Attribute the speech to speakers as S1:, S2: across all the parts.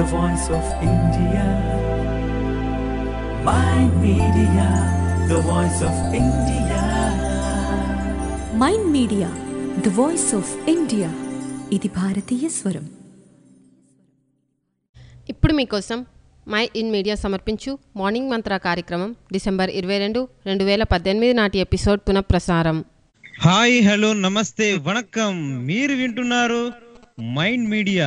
S1: the voice of India. My media, the voice of India.
S2: Mind media the voice of India ఇది భారతీయ స్వరం
S3: ఇప్పుడు మీకోసం my in media సమర్పించు morning మంత్ర కార్యక్రమం డిసెంబర్ ఇరవై రెండు రెండు వేల పద్దెనిమిది నాటి ఎపిసోడ్ పునఃప్రసారం
S4: హాయ్ హలో నమస్తే వణక్కం మీరు వింటున్నారు మైండ్ మీడియా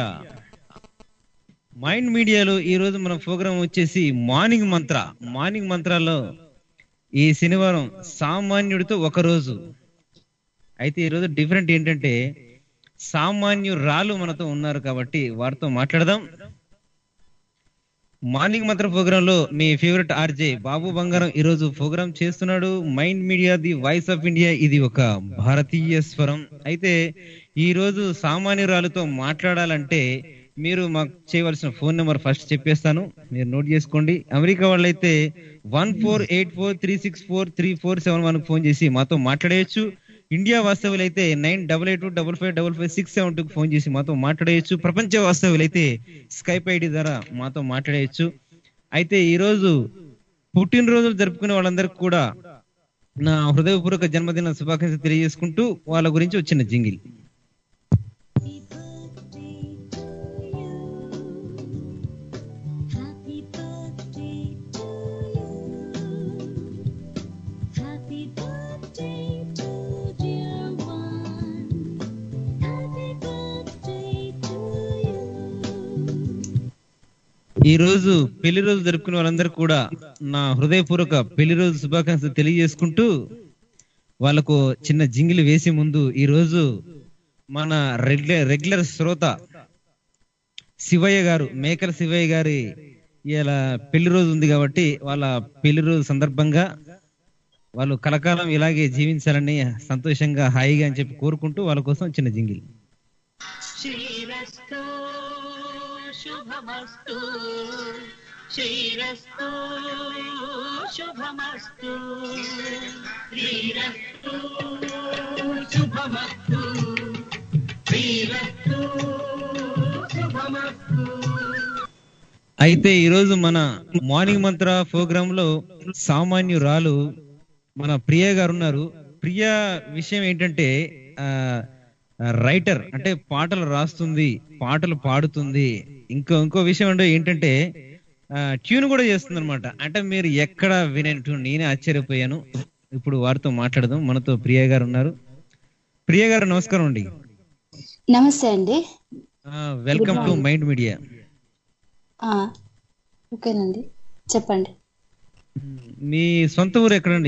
S4: మైండ్ మీడియాలో ఈ రోజు మన ప్రోగ్రాం వచ్చేసి మార్నింగ్ మంత్ర మార్నింగ్ మంత్రాల్లో ఈ శనివారం సామాన్యుడితో ఒక రోజు అయితే ఈ రోజు డిఫరెంట్ ఏంటంటే సామాన్యురాలు మనతో ఉన్నారు కాబట్టి వారితో మాట్లాడదాం మార్నింగ్ మంత్ర ప్రోగ్రామ్ లో మీ ఫేవరెట్ ఆర్జే బాబు బంగారం ఈ రోజు ప్రోగ్రామ్ చేస్తున్నాడు Mind Media the voice of India ఇది ఒక భారతీయ స్వరం అయితే ఈ రోజు సామాన్యురాలతో మాట్లాడాలంటే మీరు మాకు చేయవలసిన ఫోన్ నెంబర్ ఫస్ట్ చెప్పేస్తాను మీరు నోట్ చేసుకోండి అమెరికా వాళ్ళైతే one four eight four three six four three four seven one phone చేసి మాతో మాట్లాడేయచ్చు ఇండియా వాస్తవులు అయితే nine double eight double five double five six seven two phone చేసి మాతో మాట్లాడేయచ్చు ప్రపంచ వాస్తవులు అయితే స్కైప్ ఐడి ద్వారా మాతో మాట్లాడేయచ్చు అయితే ఈ రోజు పుట్టినరోజులు జరుపుకునే వాళ్ళందరికీ కూడా నా హృదయపూర్వక జన్మదిన శుభాకాంక్షలు తెలియజేసుకుంటూ వాళ్ళ గురించి వచ్చిన jingle
S5: Happy birthday to you. Happy birthday to dear one. Happy birthday to you.
S4: ఈ రోజు పెళ్లి రోజు జరుపుకునే వాళ్ళందరూ కూడా నా హృదయపూర్వక పెళ్లి రోజు శుభాకాంక్షలు తెలియజేసుకుంటూ వాళ్ళకు చిన్న జింగిల్ వేసే ముందు ఈ రోజు మన రెగ్యులర్ రెగ్యులర్ శ్రోత శివయ్య గారు మేకల శివయ్య గారి ఇలా పెళ్లి రోజు ఉంది కాబట్టి వాళ్ళ పెళ్లి రోజు సందర్భంగా వాళ్ళు కలకాలం ఇలాగే జీవించాలని సంతోషంగా హాయిగా అని చెప్పి కోరుకుంటూ వాళ్ళ కోసం చిన్న జింగిల్
S6: శ్రీరస్తు శుభమస్తు శ్రీరస్తు శుభమస్తు శ్రీరస్తు శుభమస్తు శ్రీరస్తు శుభమస్తు
S4: అయితే ఈ రోజు మన మార్నింగ్ మంత్ర ప్రోగ్రామ్ లో సామాన్యురాలు మన ప్రియ గారు ఉన్నారు ప్రియ విషయం ఏంటంటే ఆ రైటర్ అంటే పాటలు రాస్తుంది పాటలు పాడుతుంది ఇంకో ఇంకో విషయం అంటే ఏంటంటే ట్యూన్ కూడా చేస్తుంది అనమాట అంటే మీరు ఎక్కడ వినని ట్యూన్ నేనే ఆశ్చర్యపోయాను ఇప్పుడు వారితో మాట్లాడదాం మనతో ప్రియ గారు ఉన్నారు ప్రియ గారు నమస్కారం అండి
S7: నమస్తే అండి
S4: వెల్కమ్ టు మైండ్ మీడియా
S7: ఆ, ఓకేనండి చెప్పండి
S4: మీ సొంత ఊరు ఎక్కడండి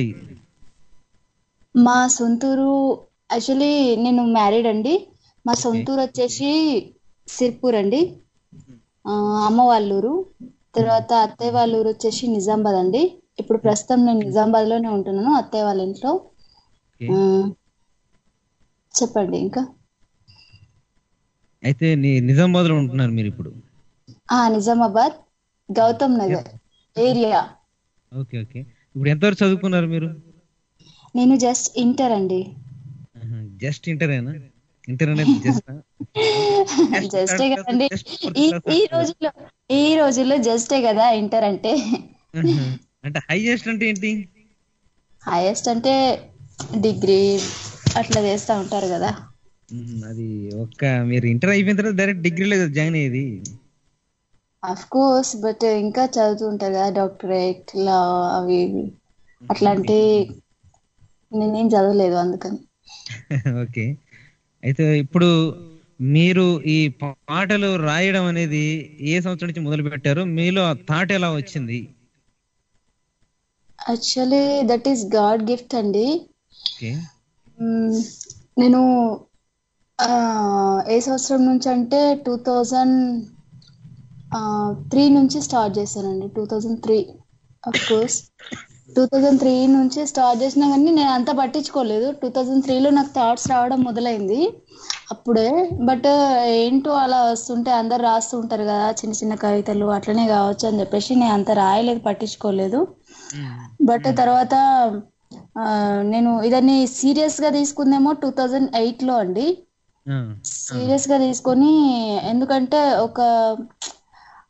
S7: మా సొంతూరు యాక్చువల్లీ నేను మ్యారీడ్ అండి మా సొంతూరు వచ్చేసి సిర్పూర్ అండి ఆ, అమ్మ వాళ్ళ ఊరు తర్వాత అత్తయ్య వాళ్ళ ఊరు వచ్చేసి నిజామాబాద్ అండి ఇప్పుడు ప్రస్తుతం నేను నిజామాబాద్ లోనే ఉంటున్నాను అత్తయ్య వాళ్ళ ఇంట్లో
S4: Okay.
S7: ఆ, చెప్పండి ఇంకా
S4: అయితే నీ నిజామాబాద్ లో ఉంటున్నారు మీరు ఇప్పుడు
S7: ఆ Nizamabad Gautam Nagar area
S4: okay okay ఇప్పుడు ఎంతవరకు చదువుకున్నారు మీరు
S7: నేను జస్ట్ ఇంటర్ అండి
S4: జస్ట్ ఇంటరేనా ఇంటర్ అనేది జస్ట్
S7: జస్టే కదండి ఈ ఈ రోజుల్లో ఈ రోజుల్లో జస్టే కదా ఇంటర్ అంటే
S4: అంటే హైయెస్ట్ అంటే ఏంటి
S7: హైయెస్ట్ అంటే డిగ్రీ అట్లా చేస్తా ఉంటారు కదా
S4: మ్మ్, అది ఒక్క మీరు ఇంటర్ అయిపోయిన తర్వాత డైరెక్ట్ డిగ్రీలో జాయిన్ అయ్యేది
S7: అఫ్ కోర్స్ బట్ ఇంకా చదువుతూ ఉంటారు కదా డాక్టరేట్ లా అవి ఇవి అట్లాంటి నేనేం చదవలేదు అందుకని
S4: ఓకే అయితే ఇప్పుడు మీరు ఈ పాటలు రాయడం అనేది ఏ సంవత్సరం నుంచి మొదలు పెట్టారు మీలో ఆ థాట్ ఎలా వచ్చింది
S7: actually that is god gift అండి
S4: ఓకే
S7: మ్మ్, నేను ఆ, ఏ సంవత్సరం నుంచి అంటే టూ థౌజండ్ త్రీ నుంచి స్టార్ట్ చేశానండి two thousand three of course two thousand three నుంచి స్టార్ట్ చేసినా కానీ నేను అంత పట్టించుకోలేదు టూ థౌజండ్ త్రీలో నాకు థాట్స్ రావడం మొదలైంది అప్పుడే బట్ ఏంటో అలా వస్తుంటే అందరు రాస్తూ ఉంటారు కదా చిన్న చిన్న కవితలు అట్లనే కావచ్చు అని చెప్పేసి నేను అంత రాయలేదు పట్టించుకోలేదు బట్ తర్వాత ఆ, నేను ఇదాన్ని సీరియస్ గా తీసుకుందేమో టూ థౌజండ్ ఎయిట్ లో అండి సీరియస్ గా తీసుకొని ఎందుకంటే ఒక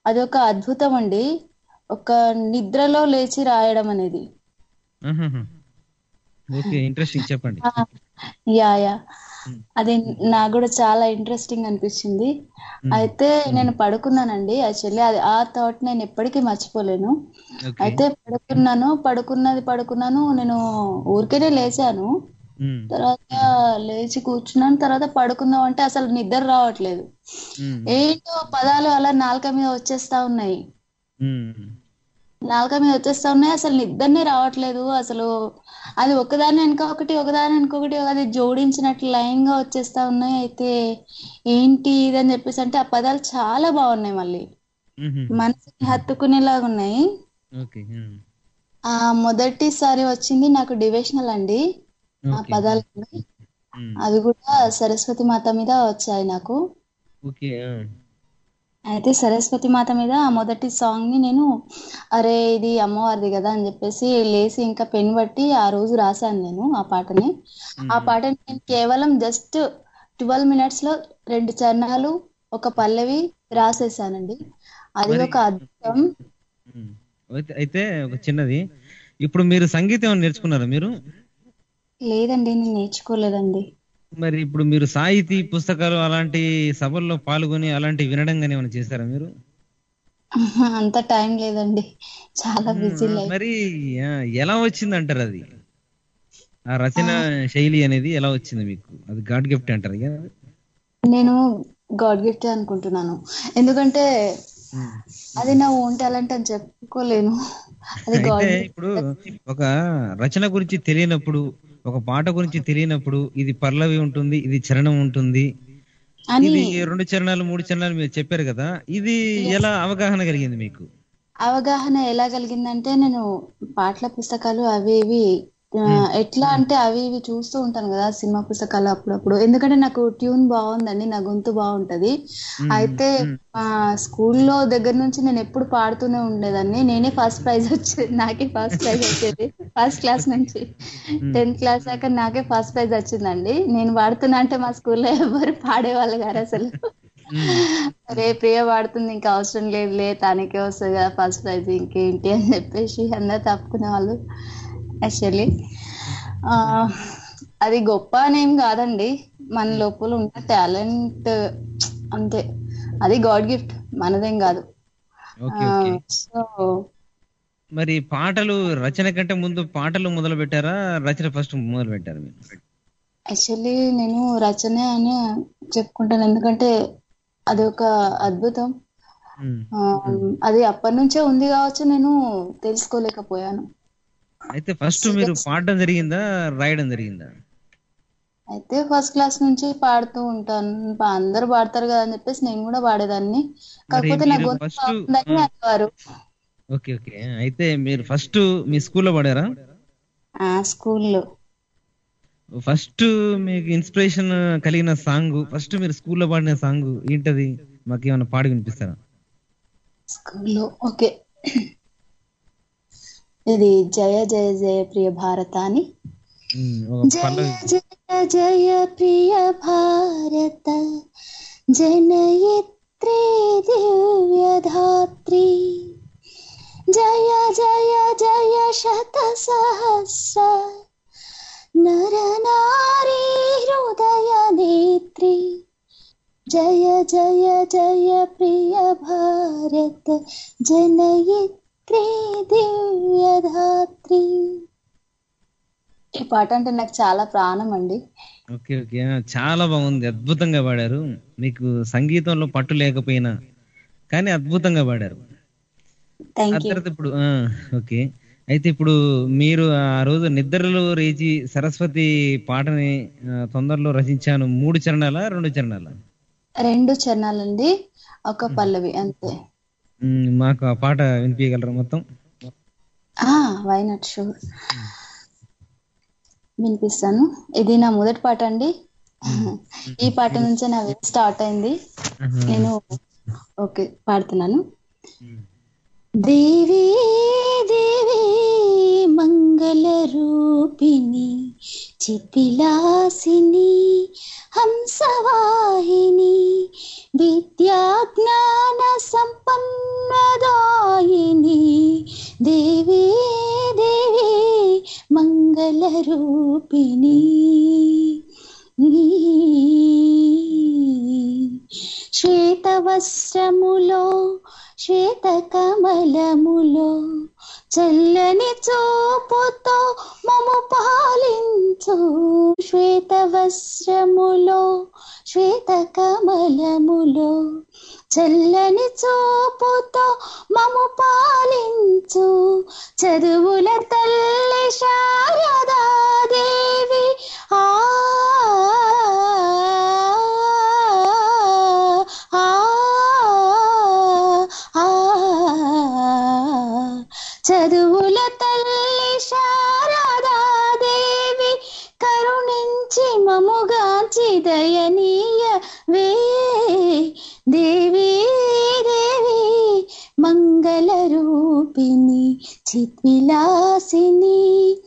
S7: అది ఒక అద్భుతం అండి ఒక నిద్రలో లేచి రాయడం అనేది
S4: ఆహాహా. ఓకే ఇంట్రెస్టింగ్ చెప్పండి
S7: ఆ, యా యా అది నాకు కూడా చాలా ఇంట్రెస్టింగ్ అనిపించింది అయితే నేను పడుకున్నానండి యాక్చువల్లీ అది ఆ థాట్ నేను ఎప్పటికీ మర్చిపోలేను
S4: ఓకే
S7: అయితే పడుకున్నాను పడుకున్నది పడుకున్నాను నేను ఊరికేనే లేచాను
S4: ఉమ్,
S7: తర్వాత లేచి కూర్చున్నాను తర్వాత పడుకుందాం అంటే అసలు నిద్ర రావట్లేదు
S4: ఉమ్,
S7: ఏంటో పదాలు అలా నాలుక మీద వచ్చేస్తా ఉన్నాయి
S4: ఉమ్,
S7: నాలుక మీద వచ్చేస్తా ఉన్నాయి అసలు నిద్రనే రావట్లేదు అసలు అది ఒకదాని వెనుక ఒకటి ఒకదాని వెనుక ఒకటి అది జోడించినట్లు లైన్ గా వచ్చేస్తా ఉన్నాయి అయితే ఏంటి ఇది అని చెప్పేసి అంటే ఆ పదాలు చాలా బాగున్నాయి మళ్ళీ
S4: ఉహు.
S7: మనసుని హత్తుకునేలాగా ఉన్నాయి
S4: ఓకే ఉమ్,
S7: ఆ మొదటిసారి వచ్చింది నాకు డివేషనల్ అండి ఆ
S4: ఓకే
S7: పదాలు
S4: ఉమ్,
S7: అవి కూడా సరస్వతి మాత మీద వచ్చాయి నాకు
S4: ఓకే ఆ,
S7: అయితే సరస్వతి మాత మీద ఆ మొదటి సాంగ్ ని నేను అరే ఇది అమ్మవారిది కదా అని చెప్పేసి లేసి ఇంకా పెన్ బట్టి ఆ రోజు రాశాను నేను ఆ పాటని ఆ పాటని నేను కేవలం జస్ట్ ట్వెల్వ్ మినిట్స్ లో రెండు చరణాలు ఒక పల్లవి రాసేసానండి అది ఒక అద్భుతం
S4: ఉమ్. అయితే అయితే ఒక చిన్నది ఇప్పుడు మీరు సంగీతం ఏమైనా నేర్చుకున్నారా మీరు
S7: లేదండి నేను నేర్చుకోలేదండి
S4: మరి ఇప్పుడు మీరు సాహితీ పుస్తకాలు అలాంటి సభల్లో పాల్గొని అలాంటి వినడం కానీ ఏమైనా చేశారా మీరు
S7: అంత టైం లేదండి చాలా బిజీ లైఫ్
S4: మరి ఆ, ఎలా వచ్చింది అంటారు అది ఆ రచన శైలి అనేది ఎలా వచ్చింది మీకు అది గాడ్ గిఫ్ట్ అంటారు కదా
S7: నేను గాడ్ గిఫ్ట్ అనుకుంటున్నాను ఎందుకంటే అది నా ఓన్ టాలెంట్ అని చెప్పుకోలేను అది గాడ్
S4: అయితే ఇప్పుడు ఒక రచన గురించి తెలియనప్పుడు ఒక పాట గురించి తెలియనప్పుడు ఇది పల్లవి ఉంటుంది ఇది చరణం ఉంటుంది
S7: అని
S4: ఇది రెండు చరణాలు మూడు చరణాలు మీరు చెప్పారు కదా ఇది ఎలా అవగాహన కలిగింది మీకు
S7: అవగాహన ఎలా కలిగిందంటే నేను పాటల పుస్తకాలు అవి ఇవి ఆ, ఎట్లా అంటే అవి ఇవి చూస్తూ ఉంటాను కదా సినిమా పుస్తకాలు అప్పుడప్పుడు ఎందుకంటే నాకు ట్యూన్ బాగుందండి నా గొంతు బాగుంటది అయితే ఆ స్కూల్లో దగ్గర నుంచి నేను ఎప్పుడు పాడుతూనే ఉండేదాన్ని నేనే ఫస్ట్ ప్రైజ్ వచ్చేది నాకే ఫస్ట్ ప్రైజ్ వచ్చేది ఫస్ట్ క్లాస్ నుంచి టెన్త్ క్లాస్ దాకా నాకే ఫస్ట్ ప్రైజ్ వచ్చిందండి నేను పాడుతున్నా అంటే మా స్కూల్లో ఎవరు పాడేవాళ్ళు గారు అసలు అరే ప్రియ పాడుతుంది ఇంకా అవసరం లేదులే తనకే వస్తుంది కదా ఫస్ట్ ప్రైజ్ ఇంకేంటి అని చెప్పేసి అందరు తప్పుకునే వాళ్ళు యాక్చువల్లీ అది గొప్ప అనేం కాదండి మన లోపల ఉన్న టాలెంట్ అంతే అది గాడ్ గిఫ్ట్ మనదేం కాదు
S4: ఓకే ఓకే
S7: సో
S4: మరి పాటలు రచన కంటే ముందు పాటలు మొదలు పెట్టారా రచన ఫస్ట్ మొదలు పెట్టారు మీరు
S7: యాక్చువల్లీ నేను రచన అని చెప్పుకుంటాను ఎందుకంటే అది ఒక అద్భుతం
S4: ఉమ్.
S7: ఆ, అది అప్పటి నుంచే ఉంది కావచ్చు నేను తెలుసుకోలేకపోయాను
S4: అయితే ఫస్ట్ మీరు పాడడం జరిగిందా రాయడం జరిగిందా
S7: అయితే ఫస్ట్ క్లాస్ నుంచి పాడుతూ ఉంటాను పా- అందరూ పాడతారు కదా అని చెప్పేసి నేను కూడా పాడేదాన్ని కాకపోతే నా
S4: మీరు
S7: గొంతు
S4: first-
S7: బాగుందని అనేవారు
S4: ఓకే ఓకే అయితే మీరు ఫస్ట్ మీ స్కూల్లో పాడారా
S7: ఆ స్కూల్లో
S4: ఫస్ట్ మీకు ఇన్స్పిరేషన్ కలిగిన సాంగ్ ఫస్ట్ మీరు స్కూల్లో పాడిన సాంగ్ ఏంటది మాకు ఏమైనా పాడి వినిపిస్తారా
S7: స్కూల్లో ఓకే ఇది జయ జయ జయ ప్రియ భారత అని
S4: ఉమ్, ఒక
S7: జయ
S4: పల్లవి
S7: జయ జయ ప్రియ భారత జనయిత్రీ దివ్యధాత్రి జయ జయ జయ శత సహస్ర నర నారీ హృదయ నేత్రి జయ జయ జయ ప్రియ భారత జనయిత్రీ దివ్యధాత్రి ఈ పాట అంటే నాకు చాలా ప్రాణం అండి
S4: ఓకే ఓకే ఆ, చాలా బాగుంది అద్భుతంగా పాడారు మీకు సంగీతంలో పట్టు లేకపోయినా కానీ అద్భుతంగా పాడారు ఆ
S7: థ్యాంక్ యూ
S4: తర్వాత ఇప్పుడు ఆ, ఓకే అయితే ఇప్పుడు మీరు ఆ రోజు నిద్రలో రేచి సరస్వతి పాటని ఆ, తొందరలో రచించాను మూడు చరణాల రెండు చరణాల
S7: రెండు చరణాలండి ఒక పల్లవి అంతే
S4: మాకు ఆ పాట వినిపించగలరా మొత్తం
S7: ఆ వై నాట్ షూర్ వినిపిస్తాను ఇది నా మొదటి పాట అండి ఈ పాట నుంచే నా స్టార్ట్ అయింది నేను ఓకే పాడుతున్నాను దేవి దేవి మంగళ రూపిణి చితిలాసిని హంసవాహిని విద్యా జ్ఞాన సంపన్న దేవి దేవి మంగళ రూపిణి శ్వేత వస్త్రములో శ్వేత కమలములో చల్లని చూపుతో మము పాలించు శ్వేత వస్త్రములో శ్వేత కమలములో చల్లని చూపుతో మము పాలించు చదువుల తల్లి శారదాదేవి ఆ ఆ, ఆ, చదువుల తల్లి శారదాదేవి కరుణించి మముగాంచి దయనీయ వే దేవి దేవి మంగళ రూపిణి చిత్విలాసిని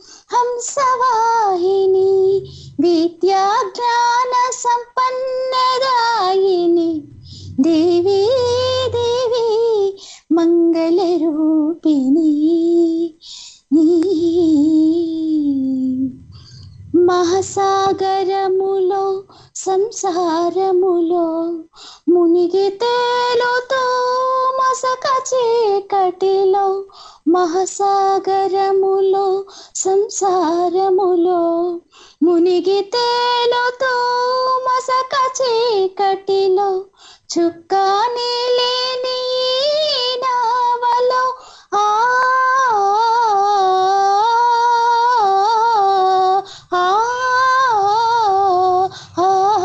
S7: హంసవాహిని విద్యా జ్ఞాన సంపన్నదాయిని దేవి దేవి మంగళ రూపిణి మహాసాగరములో సంసారములో మునిగి తేలుతో మసక చీకటిలో మహాసాగరములో సంసారములో మునిగి తేలుతో మసక చీకటిలో చుక్కా నీలేని ఈ నావలో ఆ ఆ, ఆ,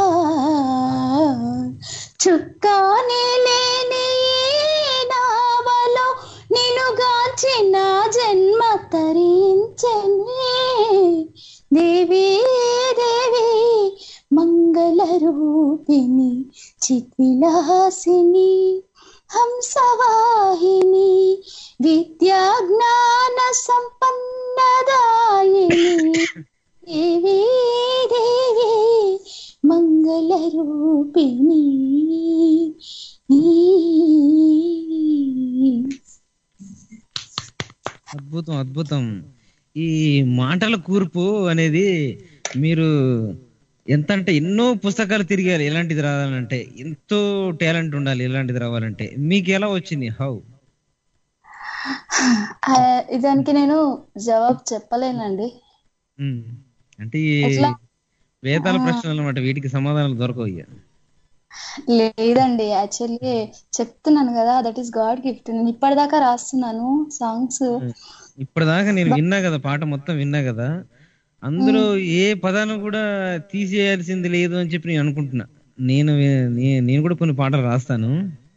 S7: చుక్కాని లేని ఈ నావలో నిలుగాంచి నా జన్మ తరించనే దేవి దేవి మంగళ రూపిణి చిద్విలాసిని హంసవాహిని విద్యా జ్ఞాన సంపన్నదాయిని దేవి దేవి మంగళ రూపిణి
S4: అద్భుతం అద్భుతం ఈ మాటల కూర్పు అనేది మీరు ఎంత అంటే ఎన్నో పుస్తకాలు తిరిగారు ఎలాంటిది రావాలంటే ఎంతో టాలెంట్ ఉండాలి ఎలాంటిది రావాలంటే మీకు ఎలా వచ్చింది హౌ
S7: ఆ, దానికి నేను జవాబు చెప్పలేనండి
S4: అంటే ఈ
S7: ఎట్లా?
S4: వేదాల ప్రశ్నలు అనమాట వీటికి సమాధానాలు దొరకవు ఇక
S7: లేదండి యాక్చువల్లీ చెప్తున్నాను కదా దట్ ఈస్ గాడ్ గిఫ్ట్ నేను ఇప్పటిదాకా రాస్తున్నాను సాంగ్స్
S4: ఇప్పటిదాకా నేను విన్నా కదా పాట మొత్తం విన్నా కదా అందులో ఏ పదాన్ని కూడా తీసేయాల్సింది లేదు అని చెప్పి నేను అనుకుంటున్నా నేను నే- నేను కూడా కొన్ని పాటలు రాస్తాను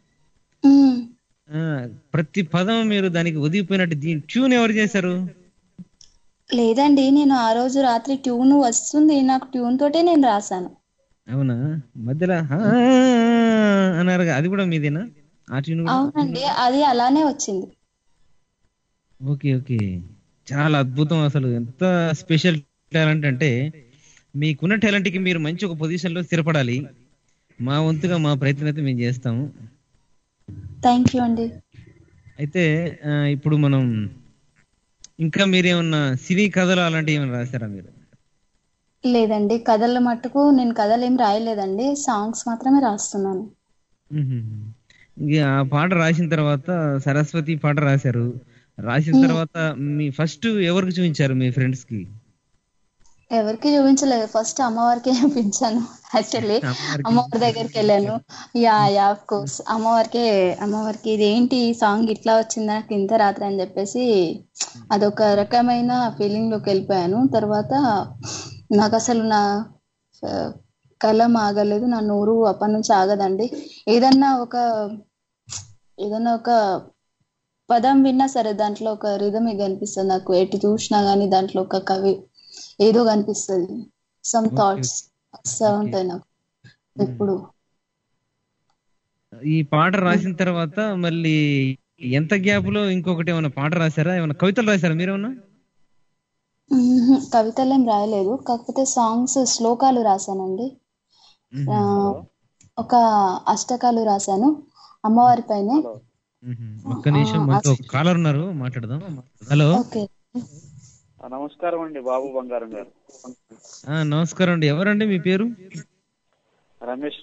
S4: ఆ, ప్రతి పదం మీరు దానికి ఒదిగిపోయినట్టు దీని ట్యూన్ ఎవరు చేశారు
S7: లేదండి నేను ఆ రోజు రాత్రి ట్యూన్ వస్తుంది నాకు ట్యూన్ తోటే నేను రాశాను
S4: అవునా మధ్యలో "ఆ" అన్నారు కదా, అది కూడా మీదేనా ఆ ట్యూన్ కూడా
S7: అవునండి అది అలానే వచ్చింది
S4: ఓకే ఓకే చాలా అద్భుతం అసలు ఎంత స్పెషల్ టాలెంట్ అంటే మీకున్న టాలెంట్ కి మీరు మంచి ఒక పొజిషన్ లో స్థిరపడాలి మా వంతుగా మా ప్రయత్నం అయితే మేము చేస్తాము
S7: థ్యాంక్ యూ అండి
S4: అయితే ఆ, ఇప్పుడు మనం ఇంకా మీరేమన్నా సినీ కథలు అలాంటివి ఏమైనా రాశారా మీరు
S7: లేదండి కథల మట్టుకు నేను కథలు ఏం రాయలేదండి సాంగ్స్ మాత్రమే రాస్తున్నాను
S4: మ్మ్. ఇంక ఆ పాట రాసిన తర్వాత సరస్వతి పాట రాశారు రాసిన తర్వాత మీ ఫస్ట్ ఎవరికి చూపించారు మీ ఫ్రెండ్స్ కి
S7: ఎవరికి చూపించలేదు ఫస్ట్ అమ్మవారికి చూపించాను యాక్చువల్లీ
S4: అమ్మవారికి
S7: అమ్మవారి దగ్గరికి వెళ్ళాను యా యా ఆఫ్ కోర్స్ అమ్మవారికి అమ్మవారికి ఇదేంటి ఈ సాంగ్ ఇట్లా వచ్చింది నాకు ఇంత రాత్రి అని చెప్పేసి అదొక రకమైన ఫీలింగ్ లోకి వెళ్ళిపోయాను తర్వాత నాకు అసలు నా ఆ, కలం ఆగలేదు నా నోరు అప్పటి నుంచి ఆగదండి ఏదన్నా ఒక ఏదన్నా ఒక పదం విన్నా సరే దాంట్లో ఒక రిధమే కనిపిస్తుంది నాకు ఎటు చూసినా గానీ దాంట్లో ఒక కవి ఏదో కనిపిస్తుంది సమ్
S4: Okay.
S7: థాట్స్ వస్తా ఉంటాయి నాకు ఎప్పుడు
S4: ఈ పాట రాసిన తర్వాత మళ్ళీ ఎంత గ్యాప్ లో ఇంకొకటి ఏమైనా పాట రాశారా ఏమైనా కవితలు రాశారా మీరేమన్నా
S7: మ్మ్. కవితలు ఏం రాయలేదు కాకపోతే సాంగ్స్ శ్లోకాలు రాశానండి ఆ, ఒక అష్టకాలు రాశాను అమ్మవారి పైన
S4: మ్మ్. ఒక్క నిమిషం మనతో ఒక కాలర్ ఉన్నారు మాట్లాడదాం హలో
S7: ఓకే
S6: ఆ, నమస్కారం అండి బాబు బంగారం గారు
S4: ఆ, నమస్కారం అండి ఎవరండి మీ పేరు
S6: రమేష్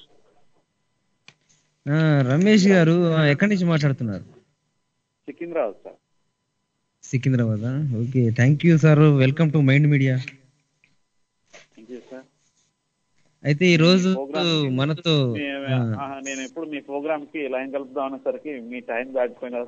S4: ఆ, రమేష్ గారు ఆ, ఎక్కడి నుంచి మాట్లాడుతున్నారు
S6: Secunderabad sir
S4: Secunderabad okay thank you sir welcome to Mind Media
S6: thank you sir
S4: అయితే ఈ రోజు
S6: ప్రోగ్రామ్
S4: మనతో
S6: మీ-
S4: ఆ,
S6: ఆహా, నేను ఎప్పుడు మీ ప్రోగ్రామ్ కి లైన్ కలుపుదాం అనేసరికి మీ టైం దాటిపోయిన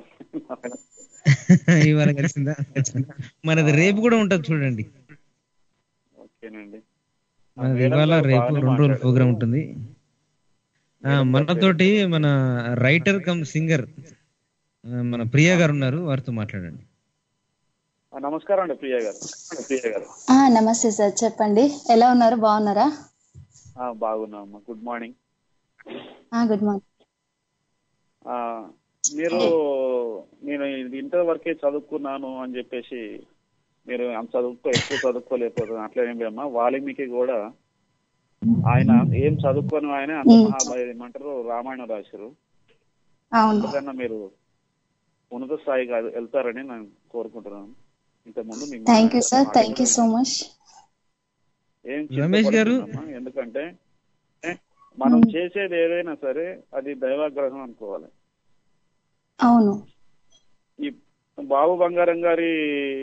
S4: ఇవాళ కలిసిందా మనది రేపు కూడా ఉంటుంది చూడండి
S6: ఓకేనండి ఆ,
S4: మనది
S6: మేడం
S4: ఇవాళ
S6: గారు
S4: రేపు
S6: బాగానే
S4: రెండు రోజులు
S6: మాట్లాడారు.
S4: ప్రోగ్రామ్ ఉంటుంది ఆ, మనతోటి మన రైటర్ కమ్ సింగర్ మన ప్రియా గారు ఉన్నారు వారితో మాట్లాడండి
S6: ఆ, నమస్కారం అండి ప్రియ గారు ప్రియ గారు
S7: ఆ, నమస్తే సార్ చెప్పండి ఎలా ఉన్నారు బాగున్నారా
S6: ఆ, బాగున్నామ్మా గుడ్ మార్నింగ్
S7: గుడ్ మార్నింగ్
S6: ఆ, మీరు నేను ఇది ఇంటర్ వరకే చదువుకున్నాను అని చెప్పేసి మీరు అంత చదువుకో ఎక్కువ చదువుకోలేకపోతుంది అట్లా ఏం లేదమ్మా వాల్మీకి కూడా ఆయన ఏం చదువుకొని ఆయన అంత మహా ఏమంటారు రామాయణం రాశారు
S7: అవును
S6: అందుకన్నా మీరు ఉన్నత స్థాయికి అది వెళ్తారని నేను కోరుకుంటున్నాను ఇంతకుముందు మీ
S7: thank you sir thank you so much
S6: ఏం
S4: రమేష్ గారు?
S6: చింతపడకూడదమ్మా. ఎందుకంటే ఏ, మనం చేసేది ఏదైనా సరే అది దైవాగ్రహం అనుకోవాలి
S7: అవును
S6: ఈ బాబు బంగారం గారి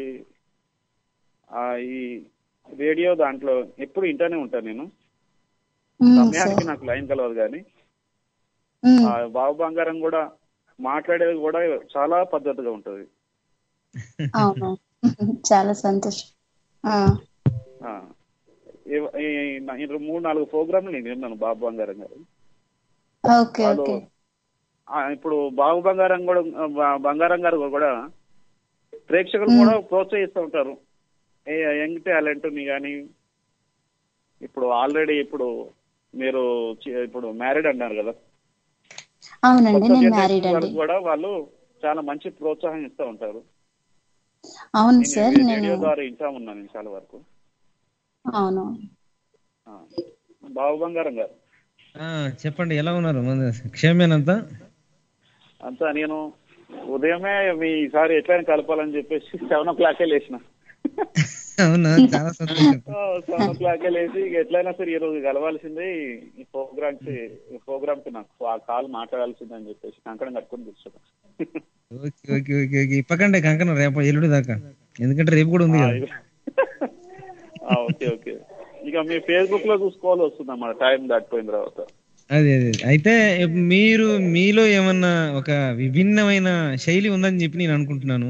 S6: ఆ ఈ రేడియో దాంట్లో ఎప్పుడు ఇంటనే ఉంటాను నేను
S7: ఉమ్,
S6: సమయానికి
S7: సార్
S6: నాకు లైన్ కలవదు కానీ
S7: ఉమ్,
S6: ఆ బాబు బంగారం కూడా మాట్లాడేది కూడా చాలా పద్ధతిగా ఉంటది
S7: అవును చాలా సంతోషం ఆ,
S6: ఆ, ఈ- ఈ- నా- ఈ మూడు నాలుగు ప్రోగ్రాంలు నేను విన్నాను బాబు బంగారం గారు
S7: ఓకే
S6: వాళ్ళు
S7: ఓకే
S6: ఆ, ఇప్పుడు బాబు బంగారం కూడా బ- బంగారం గారు కూడా ప్రేక్షకులు కూడా ప్రోత్సహిస్తూ ఉంటారు ఏ యంగ్ టాలెంట్ ని కానీ ఇప్పుడు ఆల్రెడీ ఇప్పుడు మీరు చి- ఇప్పుడు మ్యారీడ్ అన్నారు కదా
S7: అవునండి
S6: కొత్త
S7: నేను
S6: generation
S7: మ్యారీడ్ అండి
S6: వాళ్ళకి కూడా వాళ్ళు చాలా మంచి ప్రోత్సాహం ఇస్తూ ఉంటారు
S7: అవును
S6: నేను
S7: సార్
S6: రేడియో
S7: నేను
S6: ద్వారా ఇంటా ఉన్నాను నేను చాలా వరకు
S7: అవును
S6: ఆ. బాబు బంగారం గారు
S4: ఆ, చెప్పండి ఎలా ఉన్నారు మన క్షేమేనంతా
S6: అంతా నేను ఉదయమే మీ ఈసారి ఎట్లయినా కలపాలని చెప్పేసి సెవెన్ ఓ క్లాకే లేచిన
S4: అవునా చాలా సంతోషం
S6: సెవెన్ ఓ క్లాకే లేచి ఇక ఎట్లయినా సరే ఈ రోజు కలవాల్సిందే ఈ- ఈ ప్రోగ్రామ్ కి ఈ ప్రోగ్రామ్ కి నాకు ఆ కాల్ మాట్లాడాల్సిందే అని చెప్పేసి కంకణం కట్టుకుని కూర్చున్నా
S4: ఓకే ఓకే ఓకే ఓకే ఇప్పకండి కంకణం రేపు ఎల్లుడి దాకా ఎందుకంటే రేపు కూడా ఉంది
S6: ఆ,
S4: కదా
S6: ఇది- ఆ, ఓకే ఓకే ఇక మీ ఫేస్బుక్ లో చూసుకోవాలి వస్తుంది అన్నమాట టైం దాటిపోయిన తర్వాత
S4: అదే అదే అయితే మీరు మీలో ఏమన్నా ఒక విభిన్నమైన శైలి ఉందని చెప్పి నేను అనుకుంటున్నాను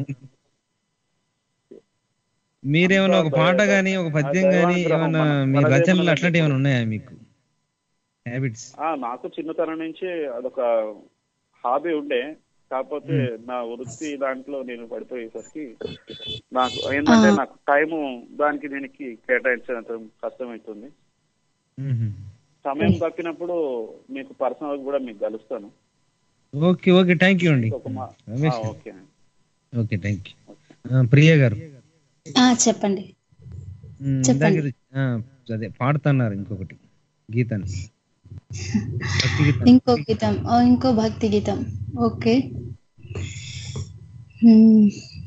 S4: మీరేమన్నా ఒక పాట గానీ ఒక పద్యం గానీ ఏమన్నా మీ రచనలు అట్లాంటివి ఏమైనా ఉన్నాయా మీకు హ్యాబిట్స్
S6: ఆ నాకు చిన్నతనం నుంచి అదొక హాబీ ఉండే కాకపోతే నా వృత్తి దాంట్లో నేను పడిపోయేసరికి నాకు ఏంటంటే నాకు టైము దానికి దీనికి కేటాయించినంత కష్టమవుతుంది సమయం దక్కినప్పుడు మీకు పర్సనల్ కూడా మీకు కలుస్తాను
S4: ఓకే ఓకే థ్యాంక్ యూ అండి
S6: ఒక మా-
S4: రమేష్
S6: ఆ, okay
S4: okay thank you Priya garu
S7: ఆ, చెప్పండి
S4: ఉమ్,
S7: చెప్పండి.
S4: ఇందాక ఆ, అదే పాడుతున్నారు ఇంకొకటి గీతాన్ని భక్తి గీతం
S7: ఇంకో గీతం ఓ, ఇంకో భక్తి గీతం ఓకే హ్మ్.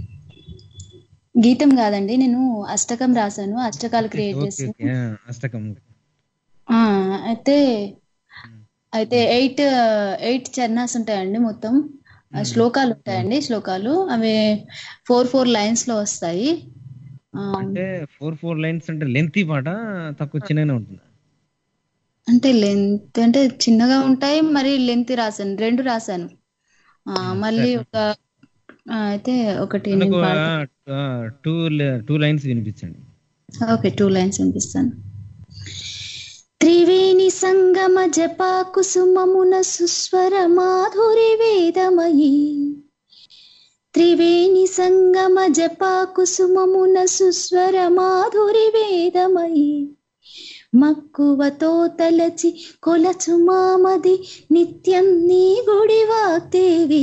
S7: గీతం కాదండి నేను అష్టకం రాశాను అష్టకాలు క్రియేట్
S4: ఓకే
S7: చేశాను
S4: ఓకే ఆ, అష్టకం
S7: ఆ, అయితే అయితే ఎయిట్ ఎయిట్ చరణాస్ ఉంటాయండి మొత్తం ఆ, శ్లోకాలు ఉంటాయండి శ్లోకాలు అవి ఫోర్ ఫోర్ లైన్స్ లో వస్తాయి ఆ,
S4: అంటే ఫోర్ ఫోర్ లైన్స్ అంటే లెంతీ పాట తక్కువ చిన్నగానే ఉంటుంది
S7: అంటే లెంత్ అంటే చిన్నగా ఉంటాయి మరి లెంత్ రాశాను రెండు రాశాను ఆ, మళ్ళీ ఒక ఆ, అయితే ఒకటి నేను
S4: మనకు
S7: పాడతా.
S4: టూ టూ లైన్స్ వినిపించండి
S7: ఓకే టూ లైన్స్ వినిపిస్తాను త్రివేణి సంగమ జపా కుసుమమున సుస్వర మాధురి వేదమయీ త్రివేణి సంగమ జపా కుసుమమున సుస్వర మాధురి వేదమయీ మక్కువతో తలచి కొలచు మామది నిత్యం నీ గుడి వాగ్దేవి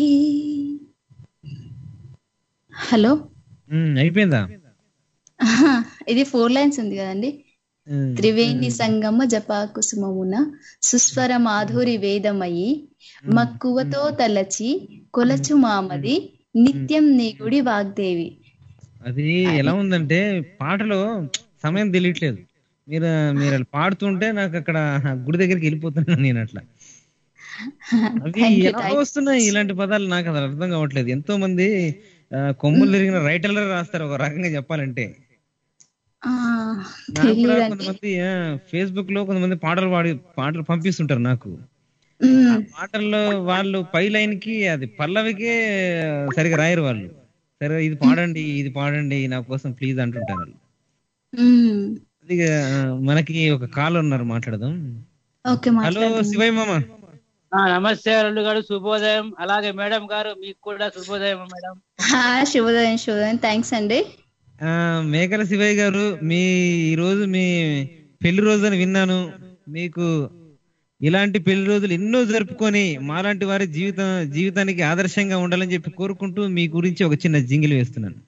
S7: హలో
S4: ఉమ్, అయిపోయిందా
S7: ఆహా, ఇది ఫోర్ లైన్స్ ఉంది కదండి
S4: ఉమ్,
S7: త్రివేణి సంగమ జపా కుసుమమున సుస్వర మాధురి వేదమయి మక్కువతో తలచి కొలచు మామది నిత్యం నీ గుడి వాగ్దేవి
S4: అది ఎలా ఉందంటే పాటలో సమయం తెలియట్లేదు మీరు మీరు అలా పాడుతుంటే నాకు అక్కడ గుడి దగ్గరికి వెళ్ళిపోతున్నాను నేను అట్లా అవి
S7: Thank you,
S4: ఎలా
S7: thank you.
S4: వస్తున్నాయి ఇలాంటి పదాలు నాకు అసలు అర్థం కావట్లేదు ఎంతో మంది ఆ, కొమ్ములు తిరిగిన రైటర్లు రాస్తారు ఒక రకంగా చెప్పాలంటే
S7: ఆ,
S4: నాకు కూడా
S7: తెలీదండి
S4: కొంతమంది ఫేస్బుక్ లో కొంతమంది పాటలు పాడి పాటలు పంపిస్తుంటారు నాకు
S7: ఉమ్,
S4: పాటల్లో వాళ్ళు పై లైన్ కి అది పల్లవికే సరిగా రాయరు వాళ్ళు సరే ఇది పాడండి ఇది పాడండి నా కోసం ప్లీజ్ అంటుంటారు వాళ్ళు
S7: ఉమ్.
S4: అది ఆ, మనకి ఒక కాల్ ఉన్నారు మాట్లాడదాం
S7: ఓకే
S4: హలో
S7: మాట్లాడండి
S4: శివయ్య మామ
S8: ఆ, నమస్తే అల్లుడు గారు శుభోదయం అలాగే మేడం గారు మీకు కూడా శుభోదయం మేడం
S7: హా, శుభోదయం శుభోదయం థ్యాంక్స్ అండి
S4: ఆ, మేకల శివయ్య గారు మీ ఈ రోజు మీ పెళ్లి రోజు అని విన్నాను మీకు ఇలాంటి పెళ్లి రోజులు ఎన్నో జరుపుకొని మాలాంటి వారి జీవితం జీవితానికి ఆదర్శంగా ఉండాలని చెప్పి కోరుకుంటూ మీ గురించి ఒక చిన్న జింగిల్ వేస్తున్నాను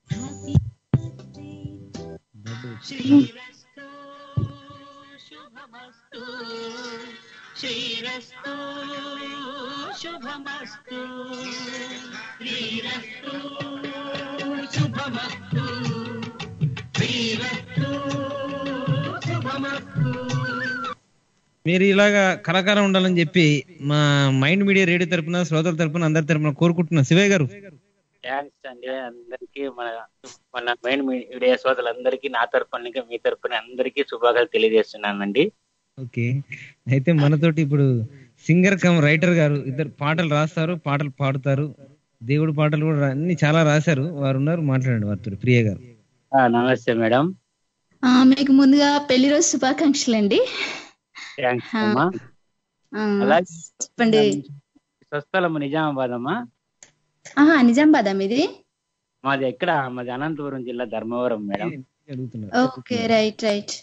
S4: మీరు ఇలాగా కళాకారం ఉండాలని చెప్పి మా మైండ్ మీడియా రేడియో తరపున శ్రోతల తరపున అందరి తరపున కోరుకుంటున్నా శివయ్య గారు
S8: థ్యాంక్స్ అండి అందరికీ మన మన మెయిన్ మీడియా సోదరులందరికీ నా తరపున ఇంకా మీ తరపున అందరికీ శుభాకాంక్షలు తెలియజేస్తున్నానండి
S4: ఓకే అయితే మనతోటి ఇప్పుడు సింగర్ కమ్ రైటర్ గారు ఇద్దరు పాటలు రాస్తారు పాటలు పాడుతారు దేవుడి పాటలు కూడా రా- అన్ని చాలా రాశారు వారు ఉన్నారు మాట్లాడండి వారితో ప్రియ గారు
S8: ఆ, నమస్తే మేడం
S7: ఆ, మీకు ముందుగా పెళ్లి రోజు శుభాకాంక్షలు అండి
S8: థ్యాంక్స్
S7: ఆ.
S8: అమ్మా
S7: ఆ,
S8: అలాగే
S7: చెప్పండి
S8: స్వస్థలము నిజామాబాద్ అమ్మా
S7: ఆహా నిజామాబాదా మీది
S8: మాది ఎక్కడ మాది అనంతపురం జిల్లా ధర్మవరం మేడం
S4: అడుగుతున్నారు
S7: ఓకే రైట్ రైట్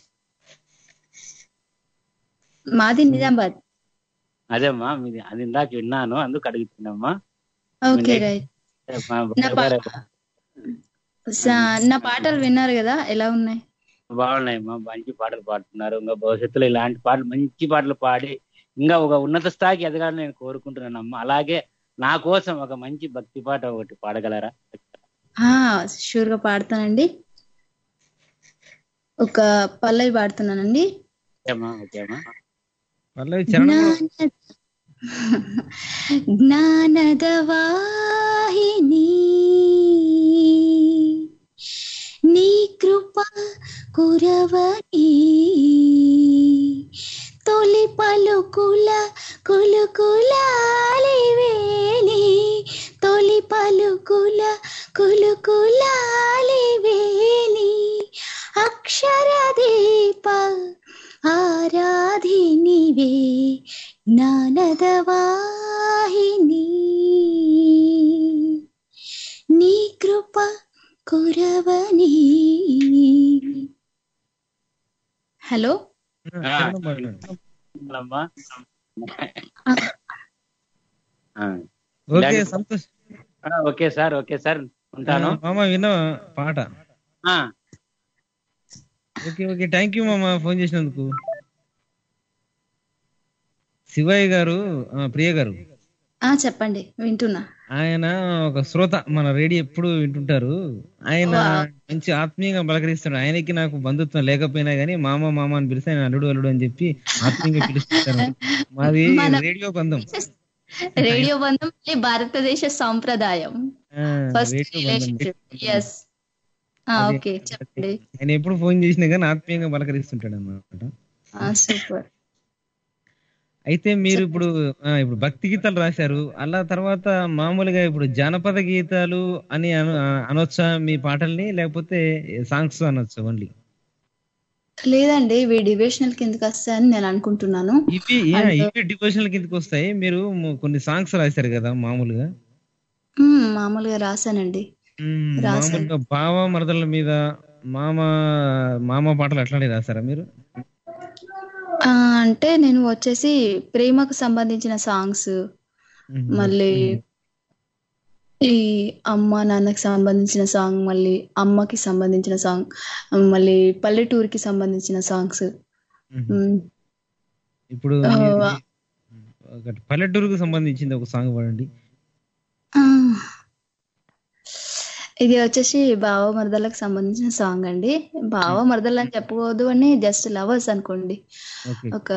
S7: మాది నిజామాబాద్
S8: అదేమ్మా మీది అది ఇందాక విన్నాను అందుకు అడుగుతున్నామ్మా
S7: ఓకే
S8: మీ
S7: రైట్
S8: మా
S7: నా పా-
S8: బాబాయ్
S7: స- నా పాటలు విన్నారు కదా ఎలా ఉన్నాయి
S8: బాగున్నాయమ్మా మంచి పాటలు పాడుతున్నారు ఇంకా భవిష్యత్తులో ఇలాంటి పాటలు మంచి పాటలు పాడి ఇంకా ఒక ఉన్నత స్థాయికి ఎదగాలని నేను కోరుకుంటున్నానమ్మా అలాగే నా కోసం ఒక మంచి భక్తి పాట ఒకటి పాడగలరా
S7: ఆ షూర్ గా పాడతానండి ఒక పల్లవి పాడుతున్నానండి
S8: ఓకేమ్మా ఓకేమ్మా
S4: పల్లవి చరణం
S7: జ్ఞాన జ్ఞానదవాహిని నీ కృప కురవని తొలి పలుకుల కులుకులాలివేని తొలి పలుకుల కులుకులాలివేని అక్షర దీప ఆరాధినివే జ్ఞానదవాహిని నీ కృప కురవని హలో
S4: చరణం పాడండి.
S8: అమ్మా ఆ.
S4: ఓకే సంతోష్
S8: ఆ, ఓకే సార్ ఓకే సార్ ఉంటాను
S4: మామ విన్న పాట
S8: ఆ,
S4: ఓకే ఓకే థ్యాంక్ యూ మామ ఫోన్ చేసినందుకు శివయ్య గారు ఆ, ప్రియ గారు
S7: ఆ చెప్పండి వింటున్నా
S4: ఆయన ఒక శ్రోత మన రేడియో ఎప్పుడు వింటుంటారు ఆయన
S7: Wow.
S4: మంచి ఆత్మీయంగా పలకరిస్తాడు ఆయనకి నాకు బంధుత్వం లేకపోయినా గానీ మామ మామ అని పిలిస్తే ఆయన అల్లుడు అల్లుడు అని చెప్పి ఆత్మీయంగా పిలుస్తుంటారు మాది
S7: మన-
S4: రేడియో బంధం
S7: రేడియో బంధం మళ్ళీ భారతదేశ సాంప్రదాయం
S4: ఆ,
S7: ఫస్ట్
S4: రేడియో బంధం
S7: రిలేషన్షిప్ ఎస్
S4: అదే.
S7: ఓకే చెప్పండి
S4: ఆయన ఎప్పుడు ఫోన్ చేసినా కానీ ఆత్మీయంగా పలకరిస్తుంటాడు అన్నమాట
S7: సూపర్
S4: అయితే మీరు ఇప్పుడు ఆ, ఇప్పుడు భక్తి గీతాలు రాశారు అలా తర్వాత మామూలుగా ఇప్పుడు జానపద గీతాలు అని అను ఆ, అనొచ్చా మీ పాటల్ని లేకపోతే సాంగ్స్ అనొచ్చా ఓన్లీ
S7: లేదండి ఇవి డివిజనల్ కిందకి వస్తాయని నేను అనుకుంటున్నాను
S4: ఇవి యా,
S7: అంటే-
S4: ఇవి డివోషనల్ కిందకి వస్తాయి మీరు ము- కొన్ని సాంగ్స్ రాశారు కదా మామూలుగా
S7: మ్మ్, మామూలుగా రాశానండి
S4: మ్మ్,
S7: రాశాను.
S4: మామూలుగా బావ మరదల మీద మామ మామ పాటలు అట్లానే రాశారా మీరు
S7: ఆ, అంటే నేను వచ్చేసి ప్రేమకు సంబంధించిన సాంగ్స్
S4: మ్మ్.
S7: మళ్ళీ ఈ అమ్మ నాన్నకి సంబంధించిన సాంగ్ మళ్ళీ అమ్మకి సంబంధించిన సాంగ్ మళ్ళీ పల్లెటూరుకి సంబంధించిన సాంగ్స్
S4: ఇప్పుడు
S7: ఆ,
S4: మీరు- ఒకటి పల్లెటూరుకు సంబంధించింది ఒక సాంగ్ పాడండి
S7: ఇది వచ్చేసి బావ మరదలకు సంబంధించిన సాంగ్ అండి బావ మరదలు అని చెప్పకూడదు అని జస్ట్ లవర్స్ అనుకోండి
S4: ఓకే
S7: ఒక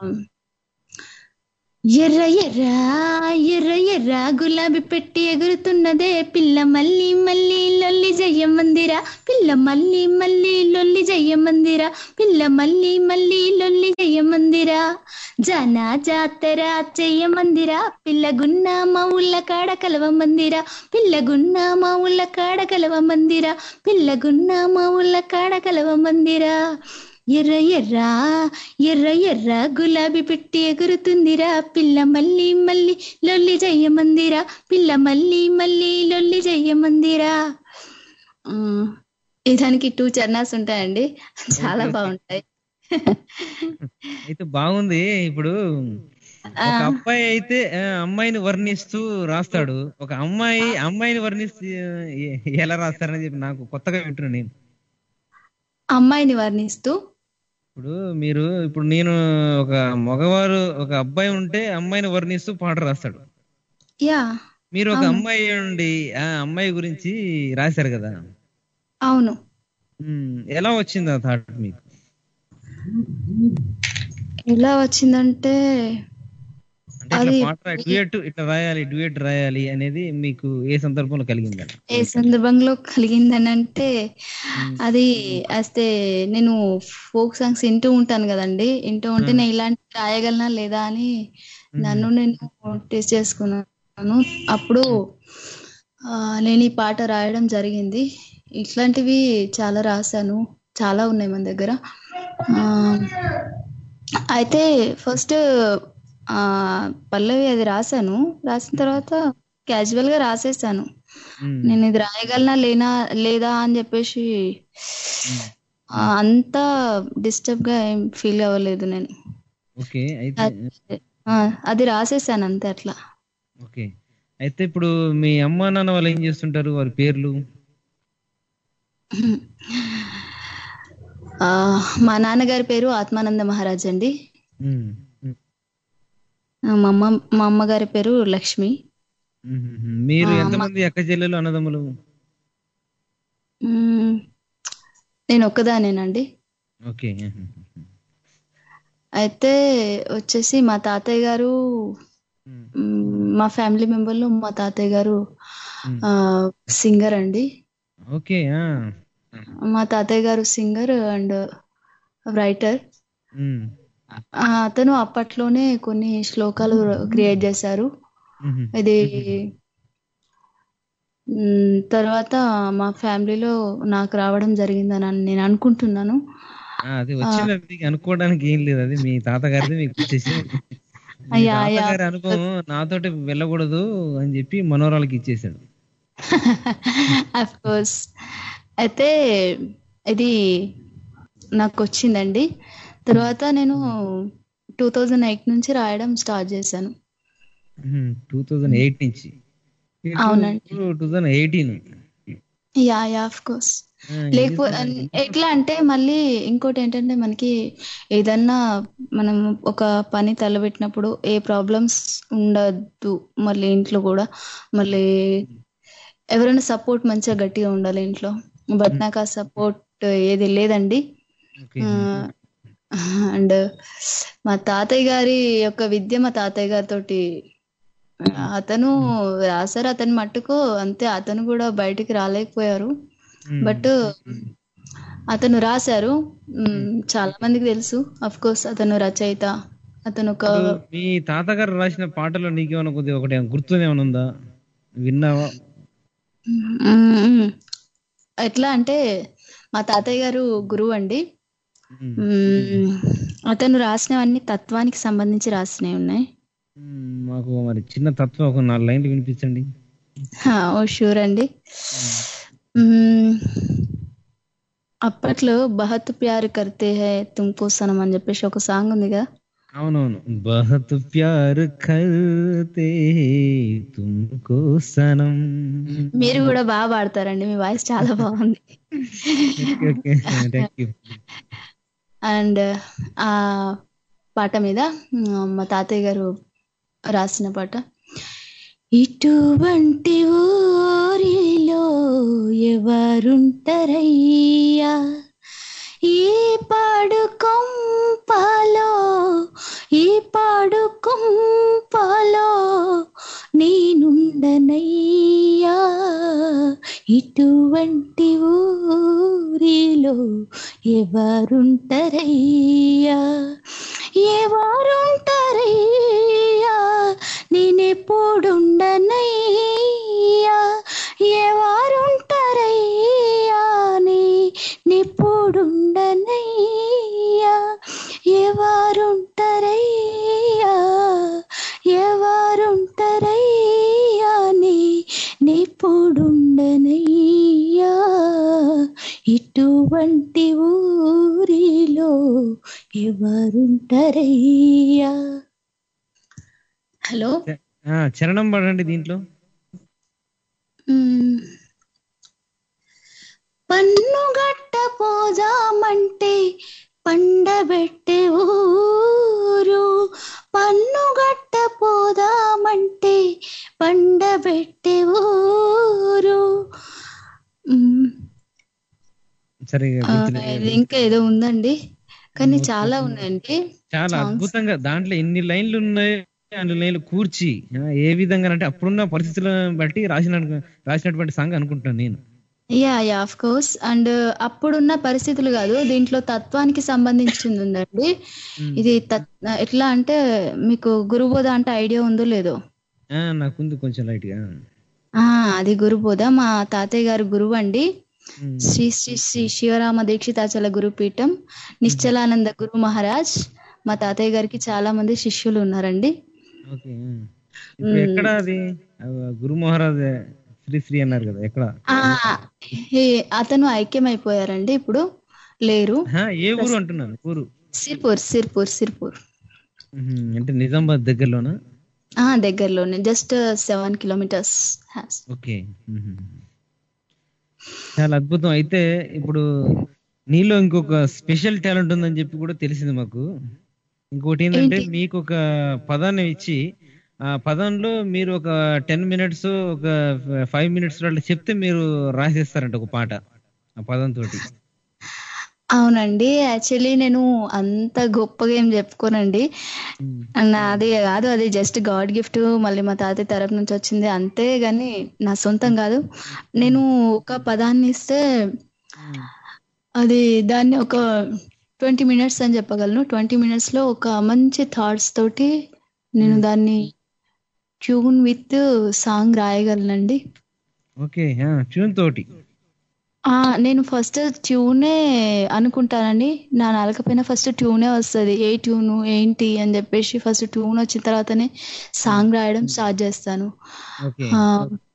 S7: ఎర్ర ఎర్ర ఎర్ర ఎర్ర గులాబీ పెట్టి ఎగురుతున్నదే పిల్ల మళ్ళీ మళ్ళీ లొల్లి జయ్య మందిరా పిల్ల మళ్ళీ మళ్ళీ లొల్లి జయ్య మందిరా పిల్ల మళ్ళీ మళ్ళీ లొల్లి జయ్య మందిరా జన జాతర చెయ్య మందిరా పిల్ల గున్న మా ఊళ్ళ కాడ కలవ మందిరా పిల్ల గున్న మా ఊళ్ళ కాడ కలవ మందిరా పిల్ల గున్న మా ఊళ్ళ కాడ కలవ మందిరా ఎర్ర ఎర్ర ఎర్ర ఎర్ర గులాబీ పెట్టి ఎగురుతుందిరా పిల్ల మళ్ళీ మళ్ళీ లొల్లి జయ్య మందిరా పిల్ల మళ్ళీ మళ్ళీ లొల్లి జయ్య మందిరా ఉమ్, ఈ దానికి టూ చరణాస్ ఉంటాయండి చాలా బాగుంటాయి
S4: అయితే బాగుంది ఇప్పుడు
S7: ఆ,
S4: ఒక అబ్బాయి అయితే ఆ, అమ్మాయిని వర్ణిస్తూ రాస్తాడు ఒక అమ్మాయి అమ్మాయిని వర్ణిస్తూ ఎ- ఎలా రాస్తారని చెప్పి నాకు కొత్తగా వింటున్నాను నేను
S7: అమ్మాయిని వర్ణిస్తూ
S4: ఇప్పుడు మీరు ఇప్పుడు నేను ఒక మగవారు ఒక అబ్బాయి ఉంటే అమ్మాయిని వర్ణిస్తూ పాట రాస్తాడు
S7: యా
S4: మీరు ఒక
S7: అవును.
S4: అమ్మాయి ఉండి ఆ అమ్మాయి గురించి రాశారు కదా
S7: అవును
S4: ఉమ్, ఎలా వచ్చింది ఆ థాట్ మీకు
S7: ఎలా వచ్చిందంటే
S4: అంటే
S7: అది
S4: ఇట్లా పాట డ్యూయట్ ఇట్లా రాయాలి డ్యూయట్ రాయాలి అనేది మీకు ఏ సందర్భంలో కలిగిందండి
S7: ఏ సందర్భంలో కలిగిందని అంటే అది అస్తే నేను ఫోక్ సాంగ్స్ వింటూ ఉంటాను కదండి వింటూ ఉంటే నేను ఇలాంటి రాయగలనా లేదా అని నన్ను నేను టెస్ట్ చేసుకున్నాను అప్పుడు ఆ, నేను ఈ పాట రాయడం జరిగింది ఇట్లాంటివి చాలా రాశాను చాలా ఉన్నాయి మన దగ్గర ఆ, అయితే ఫస్ట్ ఆ పల్లవి అది రాశాను రాసిన తర్వాత క్యాజువల్ గా రాసేసాను నేను ఇది రాయగలనా లేనా లేదా అని చెప్పేసి ఆ, అంత డిస్టర్బ్ గా ఏం ఫీల్ అవ్వలేదు నేను
S4: ఓకే అయితే
S7: అది- ఆ, అది రాసేసాను అంతే అట్లా
S4: ఓకే అయితే ఇప్పుడు మీ అమ్మా నాన్న వాళ్ళు ఏం చేస్తుంటారు వారి పేర్లు
S7: ఆ, మా నాన్నగారి పేరు ఆత్మానంద మహారాజ్ అండి
S4: ఉమ్, ఉమ్,
S7: ఆ, మా అమ్మ మా అమ్మగారి పేరు లక్ష్మి
S4: ఉమ్, ఉమ్. మీరు
S7: ఆ,
S4: ఎంతమంది అక్క చెల్లెలు అన్నదమ్ములు
S7: మ్మ్. నేను ఒక్కదానేనండి
S4: ఓకే
S7: అయితే వచ్చేసి మా తాతయ్య గారు మ్మ్, మా ఫ్యామిలీ మెంబర్లో మా తాతయ్య గారు ఆ సింగర్ అండి
S4: ఓకే ఆ.
S7: మా తాతయ్య గారు సింగర్ అండ్ రైటర్
S4: ఉమ్,
S7: అతను అప్పట్లోనే కొన్ని శ్లోకాలు క్రియేట్ చేశారు
S4: ఉమ్,
S7: ఇది మ్, తర్వాత మా ఫ్యామిలీలో నాకు రావడం జరిగిందని అన్- నేను అనుకుంటున్నాను
S4: ఆ, అది వచ్చింది అనుకోవడానికి ఏం లేదు అది మీ తాతగారిది మీకు వచ్చేసి మీ
S7: అయ్యా, అయ్యా.
S4: తాతగారి అనుభవం నాతోటి వెళ్ళకూడదు అని చెప్పి మనోరాలకి ఇచ్చేసాడు
S7: అఫ్ కోర్స్ అయితే ఇది నాకు వచ్చిందండి తర్వాత నేను టూ థౌజండ్ ఎయిట్ నుంచి రాయడం స్టార్ట్ చేశాను
S4: టూ థౌజండ్ ఎయిట్ నుంచి
S7: అవునండి.
S4: Two thousand eighteen
S7: yeah yeah of course లేకపోతే ఎట్లా అంటే మళ్ళీ ఇంకోటి ఏంటంటే మనకి ఏదన్నా మనం ఒక పని తలబెట్టినప్పుడు ఏ ప్రాబ్లమ్స్ ఉండద్దు మళ్ళీ ఇంట్లో కూడా మళ్ళీ ఎవరైనా సపోర్ట్ మంచిగా గట్టిగా ఉండాలి ఇంట్లో బట్ నాకు ఆ సపోర్ట్ ఏది లేదండి అండ్ మా తాతయ్య గారి యొక్క విద్య మా తాతయ్య గారితోటి అతను రాశారు అతని మట్టుకు అంతే అతను కూడా బయటికి రాలేకపోయారు బట్ అతను రాశారు మ్, చాలా మందికి తెలుసు అఫ్ కోర్స్ అతను రచయిత అతను ఒక
S4: మీ తాతగారు రాసిన పాటలో నీకేమైనా కొద్దిగా ఒకటి గుర్తుంది ఏమైనా ఉందా విన్నావా
S7: మ్, ఎట్లా అంటే మా తాతయ్య గారు గురువు అండి మ్, అతను రాసినవన్నీ తత్వానికి సంబంధించి రాసినవి ఉన్నాయి
S4: మ్మ్, మాకు మరి చిన్న తత్వం ఒక నాలుగు లైన్లు వినిపించండి
S7: హా, ఓ షూర్ అండి మ్మ్. అప్పట్లో బహత్ ప్యార్ కర్తే హై తుమ్కో సనం అని చెప్పేసి ఒక సాంగ్ ఉంది కదా
S4: అవునవును బహత్ ప్యార్ కర్తే తుమ్కో సనం
S7: మీరు కూడా బాగా పాడతారండి మీ వాయిస్ చాలా బాగుంది
S4: థ్యాంక్ యూ
S7: అండ్ ఆ పాట మీద మ్, మా తాతయ్య గారు రాసిన పాట ఇటువంటి ఊరిలో ఎవరుంటారయ్యా ఈ పాడు కొంపలో ఈ పాడు కొంపలో నేనుండనయ్యా ఇటువంటి ఊరిలో ఎవరుంటారయ్యా ఎవరుంటారయ్యా నేనెప్పుడుండనయ్యా ఎవరుంటారయ్యా నీ నిప్పుడుండనయ్యా ఎవరుంటారయ్యా ఎవరుంటారయ్యా నీ నిప్పుడుండనయ్యా ఇటువంటి ఊరిలో ఎవరుంటారయ్యా హలో
S4: ఆ, చరణం పడండి దీంట్లో
S7: మ్మ్. పన్నుగట్ట పోదామంటే పండబెట్టే ఊరు పన్నుగట్ట పోదామంటే పండబెట్టే ఊరు మ్మ్.
S4: సరిగా
S7: ఆ,
S4: గుర్తులేదు.
S7: ఇది ఇంకా ఏదో ఉందండి కానీ చాలా ఉన్నాయండి
S4: చాలా
S7: songs.
S4: అద్భుతంగా దాంట్లో ఎన్ని లైన్లు ఉన్నాయి అన్ని లైన్లు కూర్చి ఆ, ఏ విధంగా అంటే అప్పుడున్న పరిస్థితులను బట్టి రాసిన రాసినటువంటి సాంగ్ అనుకుంటున్నాను నేను
S7: yeah yeah of course and అప్పుడున్న పరిస్థితులు కాదు దీంట్లో తత్వానికి సంబంధించింది ఉందండి ఇది తత్- ఎట్లా అంటే మీకు గురుబోధ అంటే ఐడియా ఉందో లేదో
S4: ఆ, నాకుంది కొంచెం లైట్ గా
S7: ఆ అది గురుబోధ మా తాతయ్య గారు గురువు అండి
S4: ఉమ్.
S7: శ్రీ శ్రీ శ్రీ శివరామ దీక్షితాచల గురుపీఠం నిశ్చలానంద గురు మహారాజ్ మా తాతయ్య గారికి చాలా మంది శిష్యులు ఉన్నారండి
S4: ఓకే ఆ. ఇప్పుడు ఎక్కడ అది ఆ, గురు మహారాజ్ శ్రీ శ్రీ అన్నారు కదా ఎక్కడ
S7: ఆ ఈ- అతను ఐక్యమైపోయారండి ఇప్పుడు లేరు
S4: ఆ, ఏ ఊరు అంటున్నాను ఊరు
S7: సిర్పూర్ సిర్పూర్ సిర్పూర్
S4: ఉహుం, అంటే నిజామాబాద్ దగ్గరలోనా
S7: ఆ దగ్గరలోనే జస్ట్ సెవెన్ కిలోమీటర్స్
S4: ఓకే ఉహుం. చాలా అద్భుతం అయితే ఇప్పుడు నీలో ఇంకొక స్పెషల్ టాలెంట్ ఉందని చెప్పి కూడా తెలిసింది మాకు ఇంకోటి ఏంటంటే
S7: ఏంటి?
S4: మీకు ఒక పదాన్ని ఇచ్చి ఆ పదంలో మీరు ఒక టెన్ మినిట్స్ ఒక ఫైవ్ మినిట్స్ అట్లా చెప్తే మీరు రాసేస్తారంట ఒక పాట ఆ పదం తోటి
S7: అవునండి యాక్చువల్లీ నేను అంత గొప్పగా ఏం చెప్పుకోనండి నాది కాదు అది జస్ట్ గాడ్ గిఫ్ట్ మళ్ళీ మా తాతయ్య తరపు నుంచి వచ్చింది అంతే గాని నా సొంతం కాదు నేను ఒక పదాన్ని ఇస్తే అది దాన్ని ఒక ట్వంటీ మినిట్స్ అని చెప్పగలను ట్వంటీ మినిట్స్ లో ఒక మంచి థాట్స్ తోటి నేను దాన్ని ట్యూన్ విత్ సాంగ్ రాయగలనండి
S4: ఓకే ట్యూన్ తోటి
S7: ఆ నేను ఫస్ట్ ట్యూనే అనుకుంటానండి నా నాలుకపైన ఫస్ట్ ట్యూనే వస్తుంది ఏ ట్యూన్ ఏంటి అని చెప్పేసి ఫస్ట్ ట్యూన్ వచ్చిన తర్వాతనే సాంగ్ రాయడం స్టార్ట్ చేస్తాను
S4: ఓకే
S7: ఆ,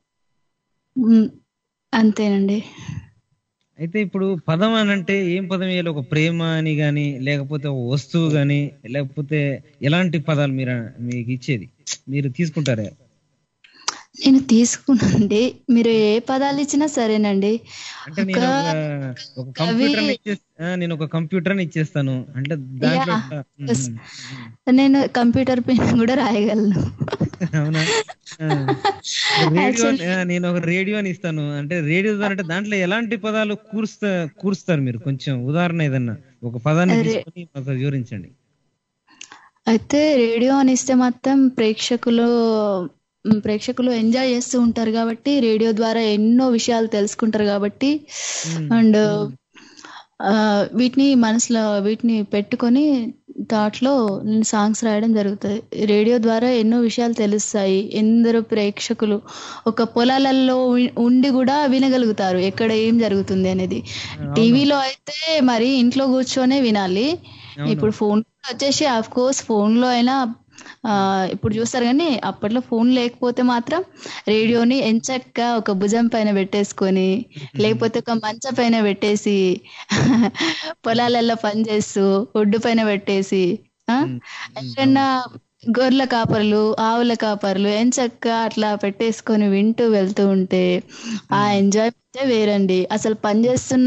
S7: మ్, అంతేనండి
S4: అయితే ఇప్పుడు పదం అని అంటే ఏం పదం వేయాలి ఒక ప్రేమ అని గాని లేకపోతే ఒక వస్తువు గాని లేకపోతే ఎలాంటి పదాలు మీరు మీకు ఇచ్చేది మీరు తీసుకుంటారా
S7: నేను తీసుకున్నానండి మీరు ఏ పదాలు ఇచ్చినా సరేనండి
S4: అంటే నేను ఒక ఒక కంప్యూటర్ ఇచ్చేస్తా నేను ఒక కంప్యూటర్ ఇచ్చేస్తాను అంటే దాంట్లో
S7: Yeah.
S4: ఒక-
S7: Yes.
S4: మ్మ్.
S7: నేను కంప్యూటర్ పైన కూడా రాయగలను
S4: అవునా ఆ. రేడియో ఆ, నేను ఒక రేడియోని ఇస్తాను అంటే రేడియో అంటే దాంట్లో ఎలాంటి పదాలు కూరుస్తా కూరుస్తారు మీరు కొంచెం ఉదాహరణ ఏదన్నా ఒక పదాన్ని
S7: అరే.
S4: తీసుకొని మాకు వివరించండి
S7: అయితే రేడియో అని ఇస్తే మాత్రం ప్రేక్షకులు మ్, ప్రేక్షకులు ఎంజాయ్ చేస్తూ ఉంటారు కాబట్టి రేడియో ద్వారా ఎన్నో విషయాలు తెలుసుకుంటారు కాబట్టి అండ్ వీటిని మనసులో వీటిని పెట్టుకొని దాంట్లో నేను సాంగ్స్ రాయడం జరుగుతుంది రేడియో ద్వారా ఎన్నో విషయాలు తెలుస్తాయి ఎందరో ప్రేక్షకులు ఒక పొలాలలో ఉ- ఉండి కూడా వినగలుగుతారు ఎక్కడ ఏం జరుగుతుంది అనేది టీవీలో అయితే మరి ఇంట్లో కూర్చొనే వినాలి ఇప్పుడు ఫోన్ వచ్చేసి ఆఫ్ కోర్స్ ఫోన్ లో అయినా ఆ, ఇప్పుడు చూస్తారు కానీ అప్పట్లో ఫోన్ లేకపోతే మాత్రం రేడియోని ఎంచక్క ఒక భుజం పైన పెట్టేసుకొని లేకపోతే ఒక మంచ పైన పెట్టేసి పొలాలలో పని చేస్తూ ఒడ్డు పైన పెట్టేసి ఆ? ఎవరన్నా గొర్రెల కాపర్లు ఆవుల కాపర్లు ఎంచక్క అట్లా పెట్టేసుకొని వింటూ వెళ్తూ ఉంటే ఆ ఎంజాయ్ వేరండి అసలు పని చేస్తున్న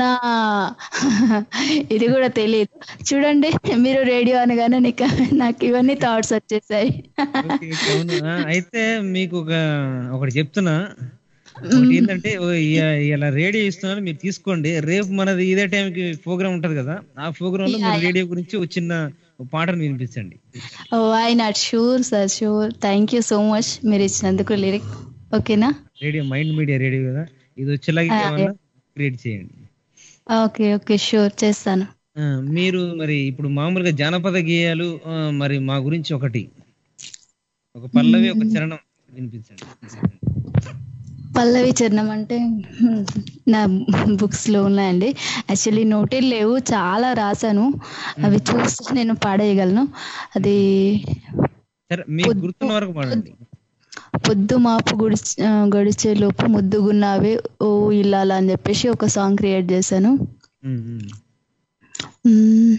S7: ఇది కూడా తెలియదు చూడండి మీరు రేడియో అనగానే నీకు నాకు ఇవన్నీ థాట్స్ వచ్చేసాయి
S4: ఓకే, ఓకే, అవును. ఆ, అయితే మీకు ఒక ఒకటి చెప్తున్నా ఒకటి ఏంటంటే ఓ ఇయ- ఇలా రేడియో ఇస్తున్నారు మీరు తీసుకోండి రేపు మనది ఇదే టైంకి ప్రోగ్రామ్ ఉంటది కదా ఆ ప్రోగ్రామ్ లో మీరు రేడియో గురించి ఒక చిన్న పాటను వినిపించండి
S7: why not sure sir sure thank you so much మీరు ఇచ్చినందుకు లిరిక్ ఓకేనా
S4: రేడియో మైండ్ మీడియా రేడియో కదా ఇది వచ్చేలాగా
S7: ఆ,
S4: ఏమన్నా క్రియేట్ చేయండి
S7: ఓకే ఓకే షూర్ చేస్తాను
S4: ఆ, మీరు మరి ఇప్పుడు మామూలుగా జానపద గేయాలు ఆ, మరి మా గురించి ఒకటి ఒక పల్లవి ఒక చరణం వినిపించండి
S7: పల్లవి చరణం అంటే హ్మ్, నా బుక్స్ లో ఉన్నాయండి యాక్చువల్లీ నోటీలు లేవు చాలా రాశాను అవి చూస్తే నేను పాడేయగలను అది
S4: సరే మీకు గుర్తున్న వరకు పాడండి
S7: పొద్దు మాపు గుడి గడిచే లోపు ముద్దుగున్నావే ఓ ఇల్లాల అని చెప్పేసి ఒక సాంగ్ క్రియేట్ చేశాను
S4: ఉమ్, ఉమ్.
S7: మ్మ్.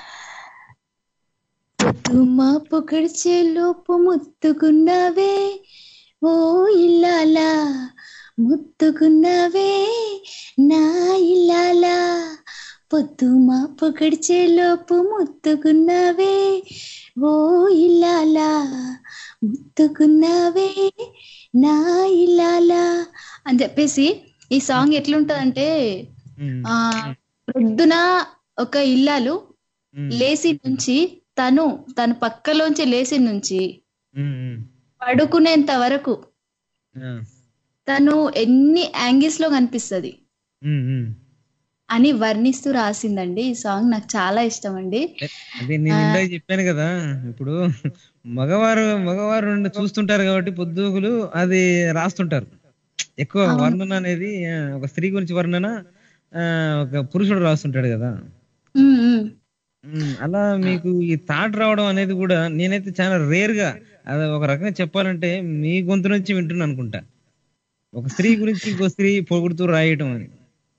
S7: పొద్దు మాపు గడిచే లోపు ముద్దుగున్నావే ఓ ఇల్లాలా ముద్దుగున్నావే నా ఇల్లాలా పొద్దు మాపు గడిచే లోపు ముద్దుగున్నావే ఓ ఇల్లాలా ముద్దుగున్నావే నా ఇల్లాలా అని చెప్పేసి ఈ సాంగ్ ఎట్లుంటదంటే
S4: ఉమ్,
S7: ఆ పొద్దున ఒక ఇల్లాలు
S4: ఉమ్,
S7: లేచి నుంచి తను తన పక్కలోంచి లేచి నుంచి
S4: ఉమ్, ఉమ్.
S7: పడుకునేంత వరకు
S4: ఆ,
S7: తను ఎన్ని యాంగిల్స్ లో కనిపిస్తది
S4: ఉమ్, ఉమ్.
S7: అని వర్ణిస్తూ రాసిందండి ఈ సాంగ్ నాకు చాలా ఇష్టం అండి
S4: అదే నేను ఇందాక చెప్పాను కదా ఇప్పుడు మగవారు మగవారు నుండి చూస్తుంటారు కాబట్టి పొద్దుగులు అది రాస్తుంటారు ఎక్కువ వర్ణన అనేది ఆ, ఒక స్త్రీ గురించి వర్ణన ఆ, ఒక పురుషుడు రాస్తుంటాడు కదా
S7: ఉమ్, ఉమ్.
S4: ఉమ్, అలా మీకు ఈ థాట్ రావడం అనేది కూడా నేనైతే చాలా రేర్ గా అది ఒక రకంగా చెప్పాలంటే మీ గొంతు నుంచి వింటున్నా అనుకుంటా ఒక స్త్రీ గురించి ఇంకో స్త్రీ పొగుడుతూ రాయటం అని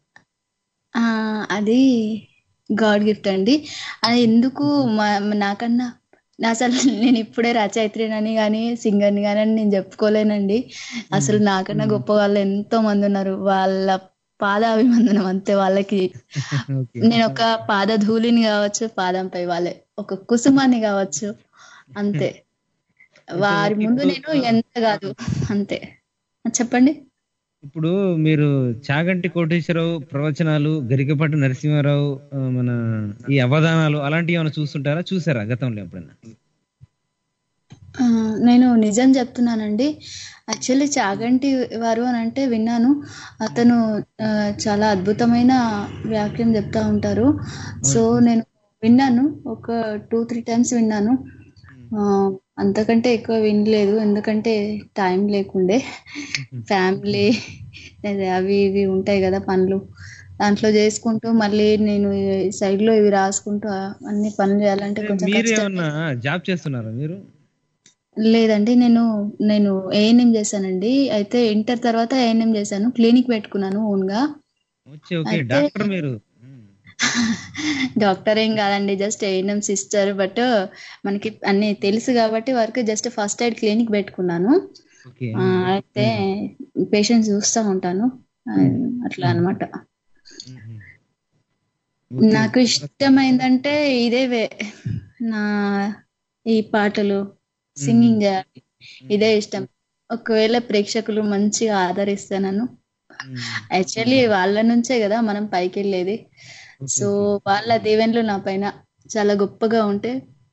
S7: ఆ, అది గాడ్ గిఫ్ట్ అండి అది ఎందుకు మా- నాకన్నా నా అసలు నేను ఇప్పుడే రచయిత్రినని కానీ సింగర్ని కానీ అని నేను చెప్పుకోలేనండి అసలు నాకన్నా గొప్ప వాళ్ళు ఎంతో మంది ఉన్నారు వాళ్ళ పాదాభివందనం అంతే వాళ్ళకి
S4: ఓకే
S7: నేను ఒక పాదధూళిని కావచ్చు పాదంపై వాళ్ళే ఒక కుసుమాన్ని కావచ్చు అంతే వారి ముందు నేను ఎంత కాదు అంతే చెప్పండి
S4: ఇప్పుడు మీరు చాగంటి కోటేశ్వరరావు ప్రవచనాలు గరికపాటి నరసింహారావు ఆ, మన ఈ అవధానాలు అలాంటివి ఏమైనా చూస్తుంటారా చూసారా గతంలో ఎప్పుడైనా
S7: ఆ, నేను నిజం చెప్తున్నానండి యాక్చువల్లీ చాగంటి వారు అని అంటే విన్నాను అతను ఆ, చాలా అద్భుతమైన వ్యాఖ్యం చెప్తా ఉంటారు సో నేను విన్నాను ఒక టూ త్రీ టైమ్స్ విన్నాను ఆ, అంతకంటే ఎక్కువ వినలేదు ఎందుకంటే టైం లేకుండే ఫ్యామిలీ అవి ఇవి ఉంటాయి కదా పనులు దాంట్లో చేసుకుంటూ మళ్ళీ నేను సైడ్ లో ఇవి రాసుకుంటూ ఆ, అన్ని పనులు చేయాలంటే కొంచెం
S4: మీరు
S7: కష్టం
S4: ఏమన్నా జాబ్ చేస్తున్నారా మీరు
S7: లేదండి నేను నేను ఏఎన్ఎం చేశానండి అయితే ఇంటర్ తర్వాత ఏఎన్ఎం చేశాను క్లినిక్ పెట్టుకున్నాను ఓన్ గా
S4: ఓకే ఓకే
S7: అయితే-
S4: డాక్టర్ మీరు
S7: డాక్టర్ ఏం కాదండి జస్ట్ ఏఎన్ఎం సిస్టర్ బట్ మనకి అన్ని తెలుసు కాబట్టి వరకు జస్ట్ ఫస్ట్ ఎయిడ్ క్లినిక్ పెట్టుకున్నాను
S4: ఓకే
S7: ఆ, అయితే పేషెంట్స్ చూస్తూ ఉంటాను ఆ, అట్లా అన్నమాట నాకు ఇష్టమైందంటే ఇదే వే నా ఈ పాటలు సింగింగ్ చేయాలి ఇదే ఇష్టం ఒకవేళ ప్రేక్షకులు మంచిగా ఆదరిస్తే నన్ను యాక్చువల్లీ వాళ్ళ నుంచే కదా మనం పైకి వెళ్ళేది సో వాళ్ళ దీవెనలు నా పైన చాలా గొప్పగా ఉంటే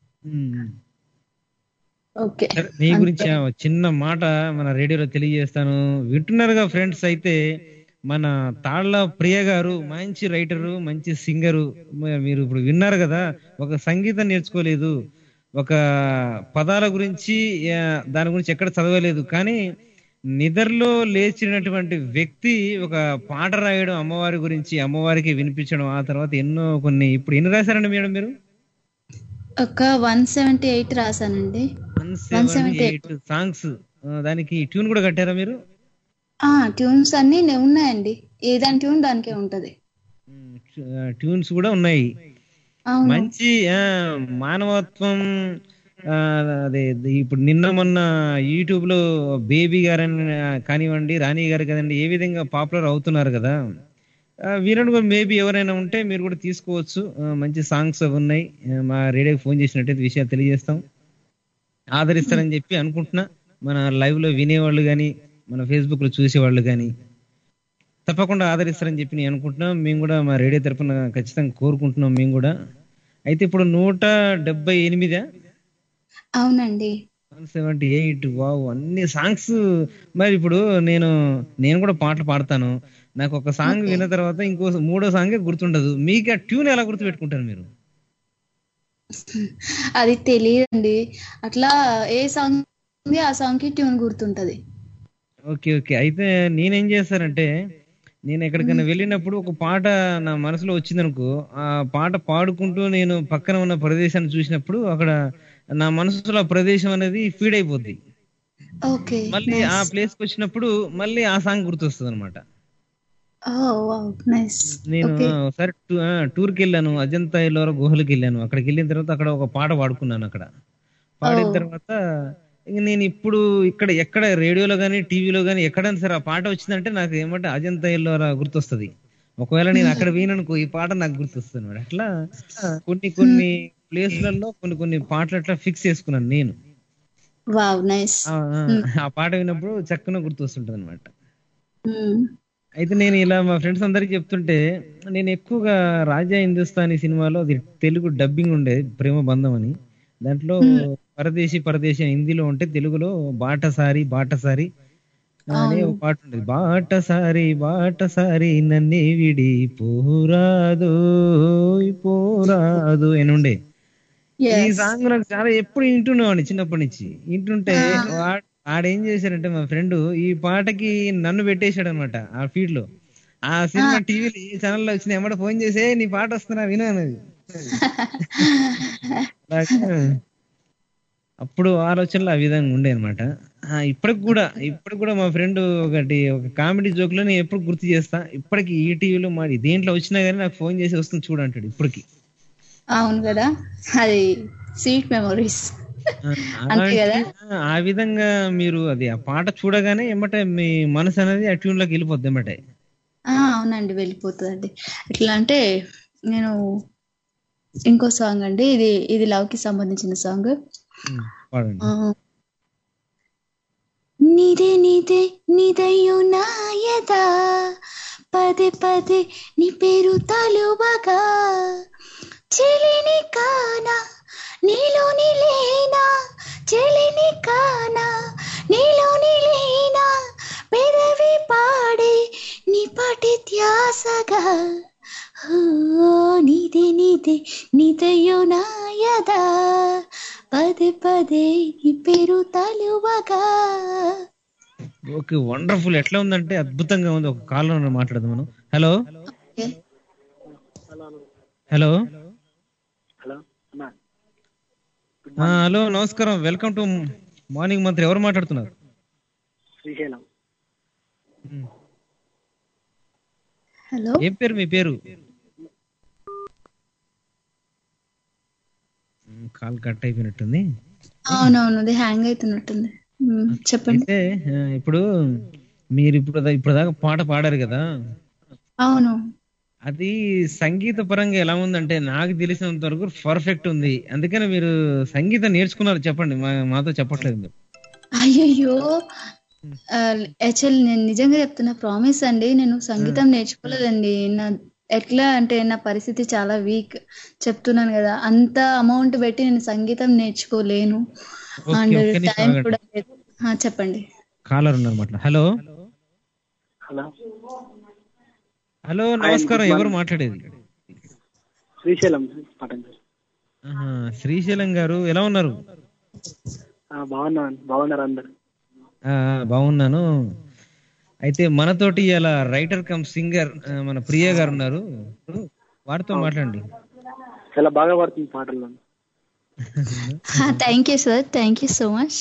S7: ఓకే
S4: సరే, నీ గురించి ఆ చిన్న మాట మన రేడియోలో తెలియజేస్తాను వింటున్నారుగా ఫ్రెండ్స్ అయితే మన తాళ్ళ ప్రియ గారు మంచి రైటరు మంచి సింగరు మీరు ఇప్పుడు విన్నారు కదా ఒక సంగీతం నేర్చుకోలేదు ఒక పదాల గురించి ఆ, దాని గురించి ఎక్కడ చదవలేదు కానీ నిద్రలో లేచినటువంటి వ్యక్తి ఒక పాట రాయడం అమ్మవారి గురించి అమ్మవారికి వినిపించడం ఆ తర్వాత ఎన్నో కొన్ని ఇప్పుడు ఎన్ని రాశారండి మేడం మీరు
S7: ఒక వన్ సెవెంటీ ఎయిట్ రాశానండి
S4: one
S7: one
S4: seven
S7: seventy
S4: eight songs దానికి ట్యూన్ కూడా కట్టారా మీరు
S7: ఆ ట్యూన్స్ అన్ని నే- ఉన్నాయండి ఏదాని ట్యూన్ దానికే ఉంటది
S4: ట్యూన్స్ కూడా ఉన్నాయి
S7: అవును
S4: మంచి ఆ, మానవత్వం ఆ, అదే ఇప్పుడు నిన్న మొన్న యూట్యూబ్ లో బేబీ గారని ఆ, కానివ్వండి రాణి గారు కదండి ఏ విధంగా పాపులర్ అవుతున్నారు కదా ఆ, వీళ్ళని కూడా మేబీ ఎవరైనా ఉంటే మీరు కూడా తీసుకోవచ్చు ఆ, మంచి సాంగ్స్ అవి ఉన్నాయి ఆ, మా రేడియోకి ఫోన్ చేసినట్టయితే విషయాలు తెలియజేస్తాం ఆదరిస్తారని చెప్పి అనుకుంటున్నా మన లైవ్ లో వినేవాళ్ళు కానీ మన ఫేస్బుక్ లో చూసేవాళ్ళు కానీ తప్పకుండా ఆదరిస్తారని చెప్పి నేను అనుకుంటున్నాం మేము కూడా మా రేడియో తరపున ఖచ్చితంగా కోరుకుంటున్నాం మేము కూడా అయితే ఇప్పుడు నూట డెబ్బై ఎనిమిదా
S7: అవునండి
S4: వన్ సెవెంటీ ఎయిట్ వావ్ అన్ని సాంగ్స్ మరి ఇప్పుడు నేను నేను కూడా పాటలు పాడతాను నాకు ఒక సాంగ్
S7: Okay.
S4: విన్న తర్వాత ఇంకో మూడో సాంగే గుర్తుండదు మీకు ఆ ట్యూన్ ఎలా గుర్తు పెట్టుకుంటారు మీరు
S7: అది తెలియదండి అట్లా ఏ సాంగ్ ఉంది ఆ సాంగ్ కి ట్యూన్ గుర్తుంటది
S4: ఓకే ఓకే అయితే నేనేం చేస్తానంటే నేను ఎక్కడికైనా వెళ్ళినప్పుడు ఒక పాట నా మనసులో వచ్చిందనుకో ఆ పాట పాడుకుంటూ నేను పక్కన ఉన్న ప్రదేశాన్ని చూసినప్పుడు అక్కడ నా మనసులో ఆ ప్రదేశం అనేది ఫీడ్ అయిపోద్ది
S7: ఓకే
S4: మళ్ళీ ఆ ప్లేస్ కి వచ్చినప్పుడు మళ్ళీ ఆ సాంగ్ గుర్తొస్తుంది అనమాట
S7: నైస్
S4: నేను
S7: ఓకే
S4: ఆ, ఒకసారి టూ- ఆ, టూర్ కి వెళ్ళాను అజంతా ఎల్లోరా గుహలకి వెళ్ళాను అక్కడికి వెళ్ళిన తర్వాత అక్కడ ఒక పాట పాడుకున్నాను అక్కడ పాడిన
S7: Oh.
S4: తర్వాత ఇంక నేను ఇప్పుడు ఇక్కడ ఎక్కడ రేడియోలో కానీ టీవీలో కానీ ఎక్కడైనా సరే ఆ పాట వచ్చిందంటే నాకు ఏమంటే అజంతా ఎల్లోరా గుర్తొస్తుంది ఒకవేళ నేను అక్కడ పోయిననుకో ఈ పాట నాకు గుర్తొస్తుంది అన్నమాట అట్లా కొన్ని కొన్ని ప్లేస్లలో కొన్ని కొన్ని పాటలు అట్లా ఫిక్స్ చేసుకున్నాను నేను
S7: వావ్ నైస్
S4: ఆ, ఆ, ఆ పాట విన్నప్పుడు చక్కన గుర్తొస్తుంటది అనమాట
S7: మ్మ్.
S4: అయితే నేను ఇలా మా ఫ్రెండ్స్ అందరికి చెప్తుంటే నేను ఎక్కువగా రాజా హిందుస్థానీ సినిమాలో అది తెలుగు డబ్బింగ్ ఉండేది ప్రేమ బంధం అని దాంట్లో పరదేశి పరదేశి అని హిందీలో ఉంటే తెలుగులో బాటసారి బాటసారి అని ఒక పాట ఉండేది బాటసారి బాటసారి నన్నే విడి పోరాదు పోరాదు అని ఉండే ఈ
S7: Yes.
S4: సాంగ్ నాకు చాలా ఎప్పుడు వింటున్నావాడిని చిన్నప్పటి నుంచి వింటుంటే వాడు ఆడేం చేశాడంటే మా ఫ్రెండ్ ఈ పాటకి నన్ను పెట్టేశాడు అనమాట ఆ ఫీడ్ లో ఆ సినిమా టీవీలో ఏ ఛానల్లో వచ్చిన ఎమ్మట ఫోన్ చేసే నీ పాట వస్తున్నా విను అనేది అలాగా అప్పుడు ఆలోచనలు ఆ విధంగా ఉండే అనమాట ఇప్పటికి కూడా ఇప్పటికి కూడా మా ఫ్రెండ్ ఒకటి ఒక కామెడీ జోక్ లో నేను ఎప్పుడు గుర్తు చేస్తా ఇప్పటికి ఈ టీవీలో మరి దేంట్లో వచ్చినా కానీ నాకు ఫోన్ చేసి వస్తుంది చూడంటాడు ఇప్పటికి
S7: అవును కదా అది స్వీట్ మెమొరీస్
S4: ఆ,
S7: అంతే
S4: అలాంటి-
S7: కదా?
S4: ఆ, ఆ విధంగా మీరు అది ఆ పాట చూడగానే ఎమ్మటే మీ మనసు అనేది ఆ ట్యూన్ లోకి వెళ్ళిపోద్ది ఎమ్మటే
S7: అవునండి వెళ్ళిపోతుందండి ఎట్లా అంటే నేను ఇంకో సాంగ్ అండి ఇది ఇది లవ్ కి సంబంధించిన సాంగ్
S4: ఉమ్, పాడండి
S7: నిదే నిదే నిదయు నాయదా పదే పదే నీ పేరు తలువగా చెలిని కానా నీలోని లేనా చెలిని కానా నీలోని లేనా పెదవి పాడే నీ పాటి ధ్యాసగా ఓ, నిదే నిదే నిదయు నాయదా పదే పదే నీ పేరు తలువగా
S4: ఓకే వండర్ఫుల్ ఎట్లా ఉందంటే అద్భుతంగా ఉంది ఒక కాల్లో మాట్లాడదాం మనం హలో హలో
S9: హలో అన్నా
S4: ఆ, హలో నమస్కారం వెల్కమ్ టు మార్నింగ్ మంత్రి ఎవరు మాట్లాడుతున్నారు
S9: శ్రీశైలం
S7: హలో
S4: ఏం పేరు మీ పేరు ఉమ్, కాల్ కట్ అయిపోయినట్టుంది
S7: అవునవును అది హ్యాంగ్ అవుతున్నట్టుంది మ్మ్, చెప్పండి
S4: అయితే ఆ, ఇప్పుడు మీరు ఇప్పుడు దా- ఇప్పుడు దాకా పాట పాడారు కదా
S7: అవును
S4: అది సంగీత పరంగా ఎలా ఉందంటే నాకు తెలిసినంత వరకు పర్ఫెక్ట్ ఉంది అందుకని మీరు సంగీతం నేర్చుకున్నారు చెప్పండి మా- మాతో చెప్పట్లేదు మీరు
S7: అయ్యయ్యో యాక్చువల్ నేను నిజంగా చెప్తున్నా ప్రామిస్ అండి నేను సంగీతం నేర్చుకోలేదండి నా ఎట్లా అంటే నా పరిస్థితి చాలా వీక్ చెప్తున్నాను కదా అంత అమౌంట్ పెట్టి నేను సంగీతం నేర్చుకోలేను
S4: ఓకే,
S7: అండ్
S4: ఒక్క నిమిషం
S7: టైం
S4: ఆగండి.
S7: కూడా లేదు ఆ, చెప్పండి
S4: కాలర్ ఉన్నారన్నమాట హలో
S9: హలో
S4: హలో నమస్కారం ఎవరు మాట్లాడేది
S9: శ్రీశైలం పటంజలి
S4: ఆహా, శ్రీశైలం గారు ఎలా ఉన్నారు
S9: బాగున్నాను బాగున్నారు అందరు
S4: ఆ, బాగున్నాను అయితే మనతోటి ఇలా రైటర్ కమ్ సింగర్ మన ప్రియ గారు ఉన్నారు వారితో మాట్లాడండి
S9: చాలా బాగా పడుతుంది పాటల్లో
S7: thank you sir thank you so much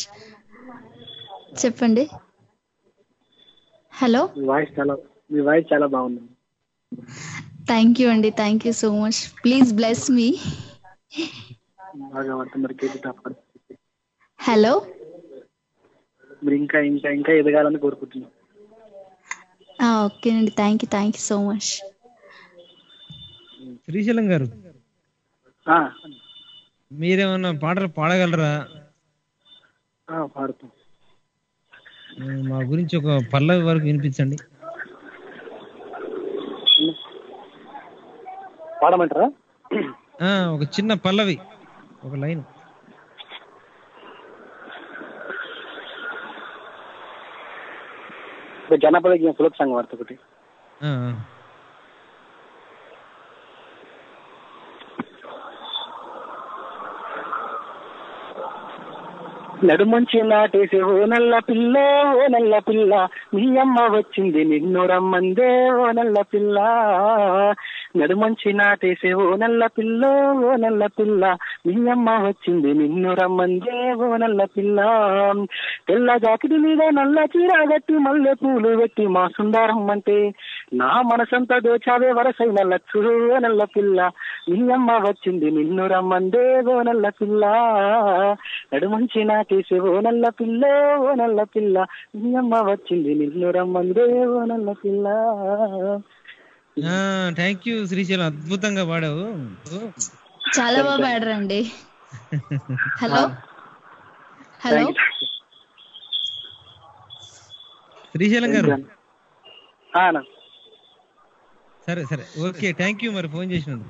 S7: చెప్పండి హలో
S9: మీ వాయిస్ చాలా మీ వాయిస్ చాలా బాగుంది
S7: థ్యాంక్ యూ అండి thank you so much please bless మీ
S9: బాగా పాడుతుంది మరి కేజీ టాప్
S7: హలో
S9: మీరు ఇంకా ఇంకా ఇంకా ఎదగాలని కోరుకుంటున్నాం
S7: ఓకేనండి thank you thank you so much
S4: Srisailam garu
S9: ఆ,
S4: మీరేమన్నా పాటలు పాడగలరా
S9: ఆ, పాడుతాం
S4: ఉమ్, మా గురించి ఒక పల్లవి వరకు వినిపించండి
S9: పాడమంటారా
S4: ఆ, ఒక చిన్న పల్లవి ఒక లైన్
S9: ఒక జనపద గీతం ఫులక్ సాంగ్ పాడుతా ఒకటి
S4: ఆ, ఆ.
S9: నడుమంచి నాటేసే ఓ నల్ల పిల్ల ఓ నల్ల పిల్ల మీ అమ్మ వచ్చింది నిన్ను రమ్మందే ఓ నల్ల పిల్ల నడుమంచి నాటేసే ఓ నల్ల పిల్ల ఓ నల్ల పిల్ల మీ అమ్మ వచ్చింది నిన్ను రమ్మందే ఓ నల్ల పిల్ల తెల్ల జాకెట్ మీద నల్ల చీర కట్టి మల్లె పూలు పెట్టి మా సుందరం అంటే నా మనసంతా దోచావే వరసైన లచ్చు ఓ నల్ల పిల్ల మీ అమ్మ వచ్చింది నిన్ను రమ్మందే ఓ నల్ల పిల్ల నడుమంచి నాటేసే ఓ నల్ల పిల్ల ఓ నల్ల పిల్ల మీ అమ్మ వచ్చింది నిన్ను రమ్మందే ఓ నల్ల పిల్ల
S4: థ్యాంక్ యూ శ్రీశైలం అద్భుతంగా పాడావు
S7: చాలా బాగా పాడరండి హలో హలో
S4: శ్రీశైలం గారు
S9: ఆ, అన్న.
S4: సరే సరే ఓకే థ్యాంక్ యూ మరి ఫోన్ చేసినందుకు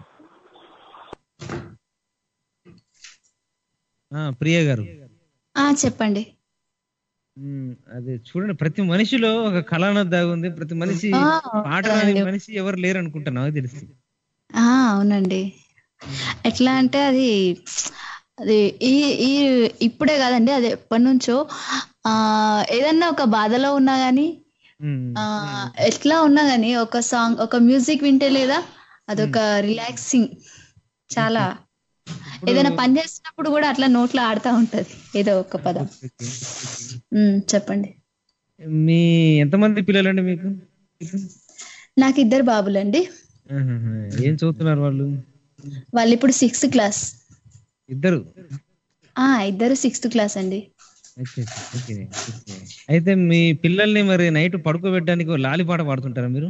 S4: ఆ, ప్రియ గారు
S7: ఆ, చెప్పండి
S4: ఉమ్, అదే చూడండి ప్రతి మనిషిలో ఒక కళ అన్నది దాగి ఉంది ప్రతి మనిషి
S7: ఆ,
S4: పాట రాని
S7: అవునండి.
S4: మనిషి ఎవరు లేరు అనుకుంటా నాకు తెలిసి
S7: ఆ, అవునండి ఎట్లా అంటే అది అది ఈ ఈ ఇప్పుడే కాదండి అది ఎప్పటి నుంచో ఆ ఏదన్నా ఒక బాధలో ఉన్నా గానీ ఆ ఎట్లా ఉన్నా గానీ ఒక సాంగ్ ఒక మ్యూజిక్ వింటే లేదా అదొక రిలాక్సింగ్ చాలా ఏదైనా పని చేస్తున్నప్పుడు కూడా అట్లా నోట్లో ఆడుతా ఉంటది ఏదో ఒక పదం ఉమ్, చెప్పండి
S4: మీ ఎంతమంది పిల్లలండి మీకు
S7: నాకు ఇద్దరు బాబులండి
S4: ఆహాహా. ఏం చదువుతున్నారు వాళ్ళు
S7: వాళ్ళు ఇప్పుడు సిక్స్త్ క్లాస్
S4: ఇద్దరు
S7: ఆ ఇద్దరు సిక్స్త్ క్లాస్ అండి
S4: ఓకే, ఓకే, ఓకే. అయితే మీ పిల్లల్ని మరి నైట్ పడుకోబెట్టడానికి ఓ లాలి పాట పాడుతుంటారా మీరు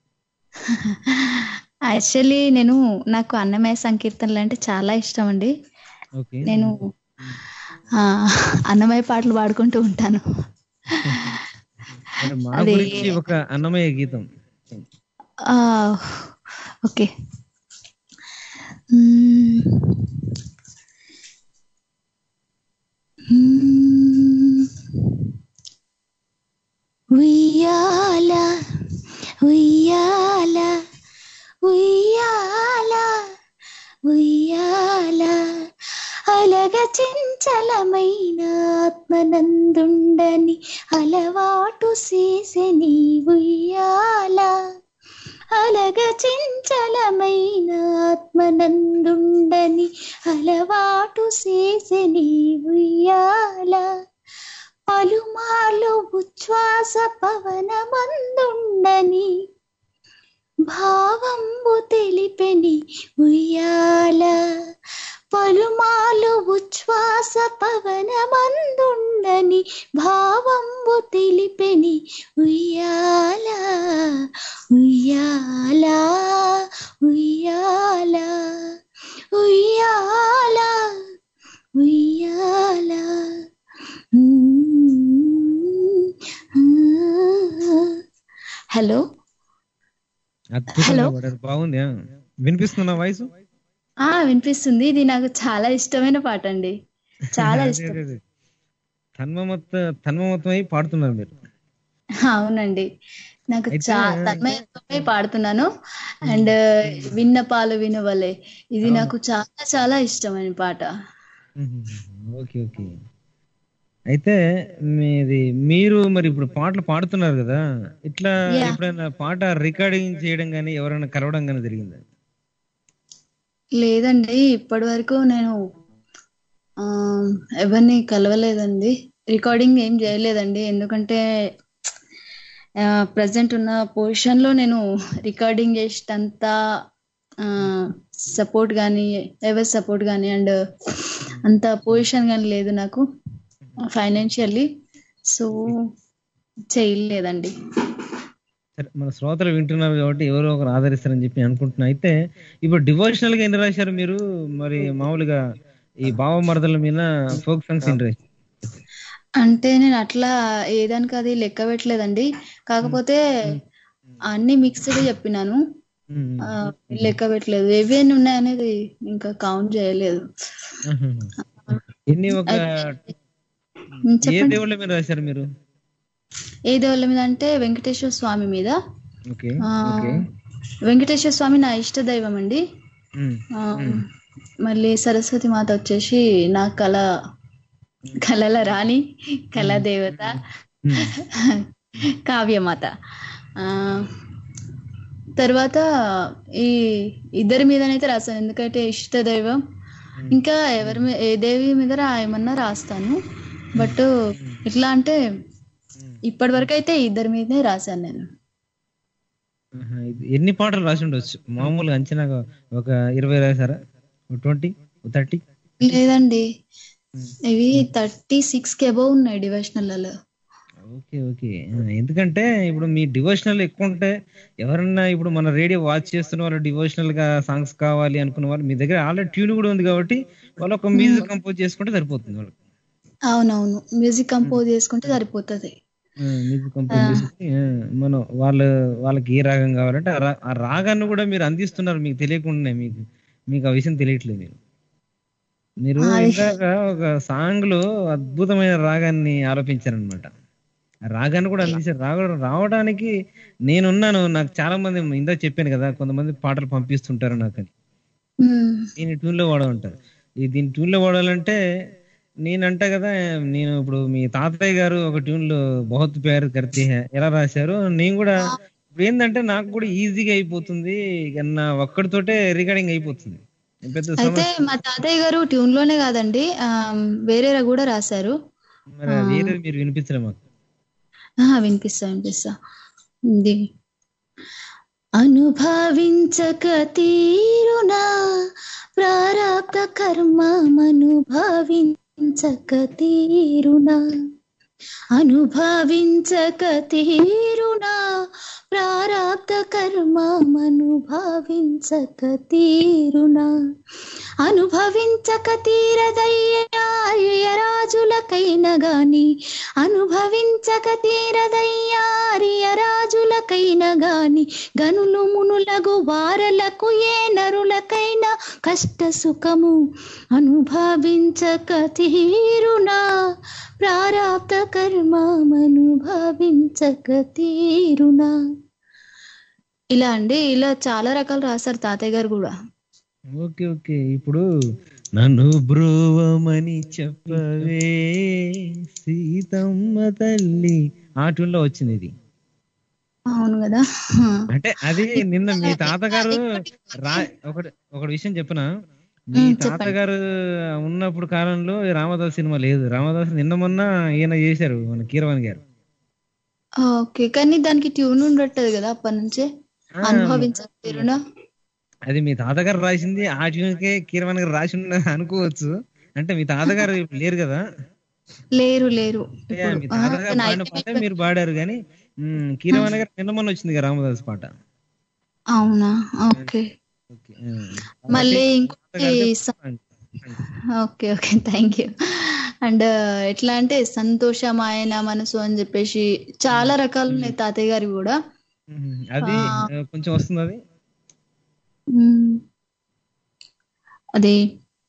S7: యాక్చువల్లీ నేను నాకు అన్నమయ్య సంకీర్తనలు అంటే చాలా ఇష్టం అండి
S4: ఓకే
S7: నేను ఆ, అన్నమయ్య పాటలు పాడుకుంటూ ఉంటాను
S4: మరి మా
S7: అది-
S4: గురించి ఒక అన్నమయ్య గీతం
S7: ఆ, ఓకే మ్మ్. మ్మ్. ఉయ్యాల ఉయ్యాల ఉయ్యాల ఉయ్యాల అలగ చెంచలమైన ఆత్మనందుండని అలవాటు చేసని ఉయ్యాల అలగ చెంచలమైన ఆత్మనందుండని అలవాటు చేసని ఉయ్యాల పలుమార్లు ఉచ్ఛ్వాస పవనమందుండని భావంబు తెలిపెని ఉయ్యాల పలుమాలు ఉచ్ఛ్వాస పవనమందుండని భావంబు తెలిపెని ఉయ్యాల ఉయ్యాల ఉయ్యాల ఉయ్యాల ఉయ్యాల హలో
S4: అద్భుతంగా
S7: హలో.
S4: పాడారు బాగుంది ఆ. వినిపిస్తుందా వాయిస్
S7: ఆ వినిపిస్తుంది ఇది నాకు చాలా ఇష్టమైన పాట అండి చాలా ఇష్టం
S4: తన్మమత్త తన్మమత్తమై పాడుతున్నారు మీరు
S7: అవునండి నాకు
S4: అయితే-
S7: చా తన్మయత్వమై పాడుతున్నాను అండ్ విన్నపాలు వినవలే ఇది నాకు చాలా చాలా ఇష్టమైన పాట
S4: ఓకే ఓకే అయితే మీది మీరు మరి ఇప్పుడు పాటలు పాడుతున్నారు కదా ఇట్లా
S7: Yeah.
S4: ఎప్పుడైనా పాట రికార్డింగ్ చేయడం కానీ ఎవరైనా కలవడం కానీ జరిగిందా
S7: లేదండి ఇప్పటి వరకు నేను ఆ, ఎవరిని కలవలేదండి రికార్డింగ్ ఏం చేయలేదండి ఎందుకంటే ప్రజెంట్ ఉన్న పొజిషన్ లో నేను రికార్డింగ్ చేసేంత సపోర్ట్ కానీ ఎవరి సపోర్ట్ కానీ అండ్ అంత పొజిషన్ కానీ లేదు నాకు ఫైనాన్షియల్లీ సో చేయలేదండి
S4: సరే మన శ్రోతలు వింటున్నారు కాబట్టి ఎవరో ఒకరు ఆదరిస్తారని చెప్పి అనుకుంటున్నా అయితే ఇప్పుడు డివోషనల్ గా ఎన్ని రాశారు మీరు మరి మామూలుగా ఈ భావ మరదల మీద ఫోక్ సాంగ్స్ ఎన్ని రాశారు
S7: అంటే నేను అట్లా ఏదానికి అది లెక్క పెట్టలేదండి కాకపోతే అన్ని మిక్స్డ్ చెప్పినాను
S4: మ్మ్.
S7: ఆ, లెక్క పెట్టలేదు ఏవేమి ఉన్నాయనేది ఇంకా కౌంట్ చేయలేదు
S4: ఎన్ని ఒక
S7: ఉమ్,
S4: ఏ
S7: చెప్పండి
S4: దేవుళ్ళ మీద రాశారు మీరు
S7: ఏ దేవుళ్ళ మీద అంటే వెంకటేశ్వర స్వామి మీద
S4: ఓకే
S7: ఆ,
S4: ఓకే
S7: వెంకటేశ్వర స్వామి నా ఇష్ట దైవం అండి
S4: మ్మ్.
S7: ఆ, మళ్ళీ సరస్వతి మాత వచ్చేసి నా కళ కళల రాణి కళా దేవత కావ్యమాత ఆ తర్వాత ఈ ఇద్దరి మీదనైతే రాస్తాను ఎందుకంటే ఇష్ట దైవం ఇంకా ఎవరి మీద ఏ దేవి మీద రాయమన్నా రాస్తాను బట్ ఇట్లా అంటే ఇప్పటి వరకు అయితే ఇద్దరి మీదనే రాశాను నేను
S4: ఆహా, ఇది ఎన్ని పాటలు రాసి ఉండొచ్చు మామూలుగా అంచనాగా ఒక ఇరవై రాశారా ట్వంటీ థర్టీ
S7: లేదండి ఇవి థర్టీ సిక్స్ కి అబౌవ్ ఉన్నాయి డివోషనల్
S4: ఓకే ఓకే ఆ, ఎందుకంటే ఇప్పుడు మీ డివోషనల్ ఎక్కువ ఉంటే ఎవరన్నా ఇప్పుడు మన రేడియో వాచ్ చేస్తున్న వాళ్ళు డివోషనల్ గా సాంగ్స్ కావాలి అనుకున్న వాళ్ళు మీ దగ్గర ఆల్రెడీ ట్యూన్ కూడా ఉంది కాబట్టి వాళ్ళు ఒక మ్యూజిక్ కంపోజ్ చేసుకుంటే సరిపోతుంది వాళ్ళకి
S7: అవునవును మ్యూజిక్ కంపోజ్ చేసుకుంటే సరిపోతుంది
S4: మ్యూజిక్ కంపోజ్ చేసుకుని ఆ, మనం వాళ్ళు వాళ్ళకి ఏ రాగం కావాలంటే ఆ రా- ఆ రాగాన్ని కూడా మీరు అందిస్తున్నారు మీకు తెలియకుండానే మీకు మీకు ఆ విషయం తెలియట్లేదు మీరు మీరు
S7: అది-
S4: ఇందాక ఒక సాంగ్ లో అద్భుతమైన రాగాన్ని ఆరోపించారనమాట ఆ రాగాన్ని కూడా అందించారు రావడం రావడానికి నేనున్నాను నాకు చాలా మంది ఇందాక చెప్పాను కదా కొంతమంది పాటలు పంపిస్తుంటారు నాకు అని దీన్ని ట్యూన్ లో వాడమంటారు ఈ దీన్ని ట్యూన్ లో వాడాలంటే నేనంట కదా నేను ఇప్పుడు మీ తాతయ్య గారు ఒక ట్యూన్ లో బహుత్ ప్యార్ కర్తీ హై ఎలా రాశారు నేను కూడా ఇప్పుడు ఏంటంటే నాకు కూడా ఈజీగా అయిపోతుంది ఇక నా ఒక్కడితోటే రికార్డింగ్ అయిపోతుంది పెద్ద
S7: అయితే
S4: సమస్య
S7: మా తాతయ్య గారు ట్యూన్ లోనే కాదండి ఆ, వేరే కూడా రాశారు
S4: మరి అది వేరేది మీరు వినిపించలే మాకు
S7: ఆహా, వినిపిస్తా వినిపిస్తా ఇది అనుభవించక తీరునా ప్రారాబ్ధ కర్మమనుభవించక తీరునా అనుభవించక తీరునా ప్రారాబ్ధ కర్మమనుభవించక తీరునా అనుభవించక తీరదయ్యా రాజులకైన గాని అనుభవించక తీరదయ్యా రాజులకైన గాని గనులు మునులగు వారలకు ఏ నరులకైనా కష్ట సుఖము అనుభవించక తీరునా ప్రారాబ్ధ కర్మమనుభవించక తీరునా ఇలా అండి ఇలా చాలా రకాలు రాశారు తాతయ్య గారు కూడా
S4: ఓకే ఓకే ఇప్పుడు నన్ను బ్రోవమని చెప్పవే సీతమ్మ తల్లి ఆ tune లో వచ్చింది ఇది
S7: అవును కదా
S4: అంటే అది నిన్న మీ తాతగారు రా ఒకటి ఒకటి విషయం చెప్పిన మీ
S7: ఉమ్, చెప్పండి.
S4: తాతగారు ఉన్నప్పుడు కాలంలో ఈ రామదాస్ సినిమా లేదు రామదాస్ నిన్న మొన్న ఈయన చేశారు మన కీరవాణి గారు
S7: ఓకే కానీ దానికి ట్యూన్ ఉండట్లేదు కదా అప్పటి నుంచే
S4: ఆ,
S7: అనుభవించరునా
S4: అది మీ తాతగారు రాసింది ఆ ట్యూన్ కే కీరవాణి గారు రాసి ఉన్నది అనుకోవచ్చు అంటే మీ తాతగారు ఇప్పుడు లేరు కదా
S7: లేరు లేరు
S4: అంటే
S7: ఇప్పుడు
S4: మీ
S7: ఆహా,
S4: తాతగారు
S7: కానీ
S4: పాడిన పాట మీరు పాడారు కానీ ఉమ్, కీరవాణి గారు నిన్న మొన్న వచ్చింది కదా రామదాస్ పాట
S7: అవునా ఓకే
S4: ఓకే, ఆ.
S7: మళ్ళీ
S4: కాబట్టి
S7: ఇంకోటి
S4: తాతగారిదే
S7: స-
S4: పాడండి.
S7: Okay okay thank you and ఎట్లా అంటే సంతోషమాయన మనసు అని చెప్పేసి చాలా రకాలు ఉన్నాయి తాతయ్య గారి కూడా
S4: ఉమ్, అది
S7: ఆ.
S4: ఆ, కొంచెం వస్తుంది అది
S7: మ్మ్. అదే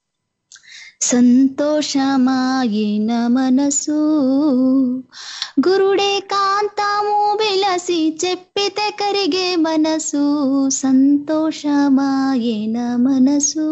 S7: సంతోషమాయిన మనసు గురుడే కాంతము విలసి చెప్పితే కరిగే మనసు సంతోషమాయిన మనసు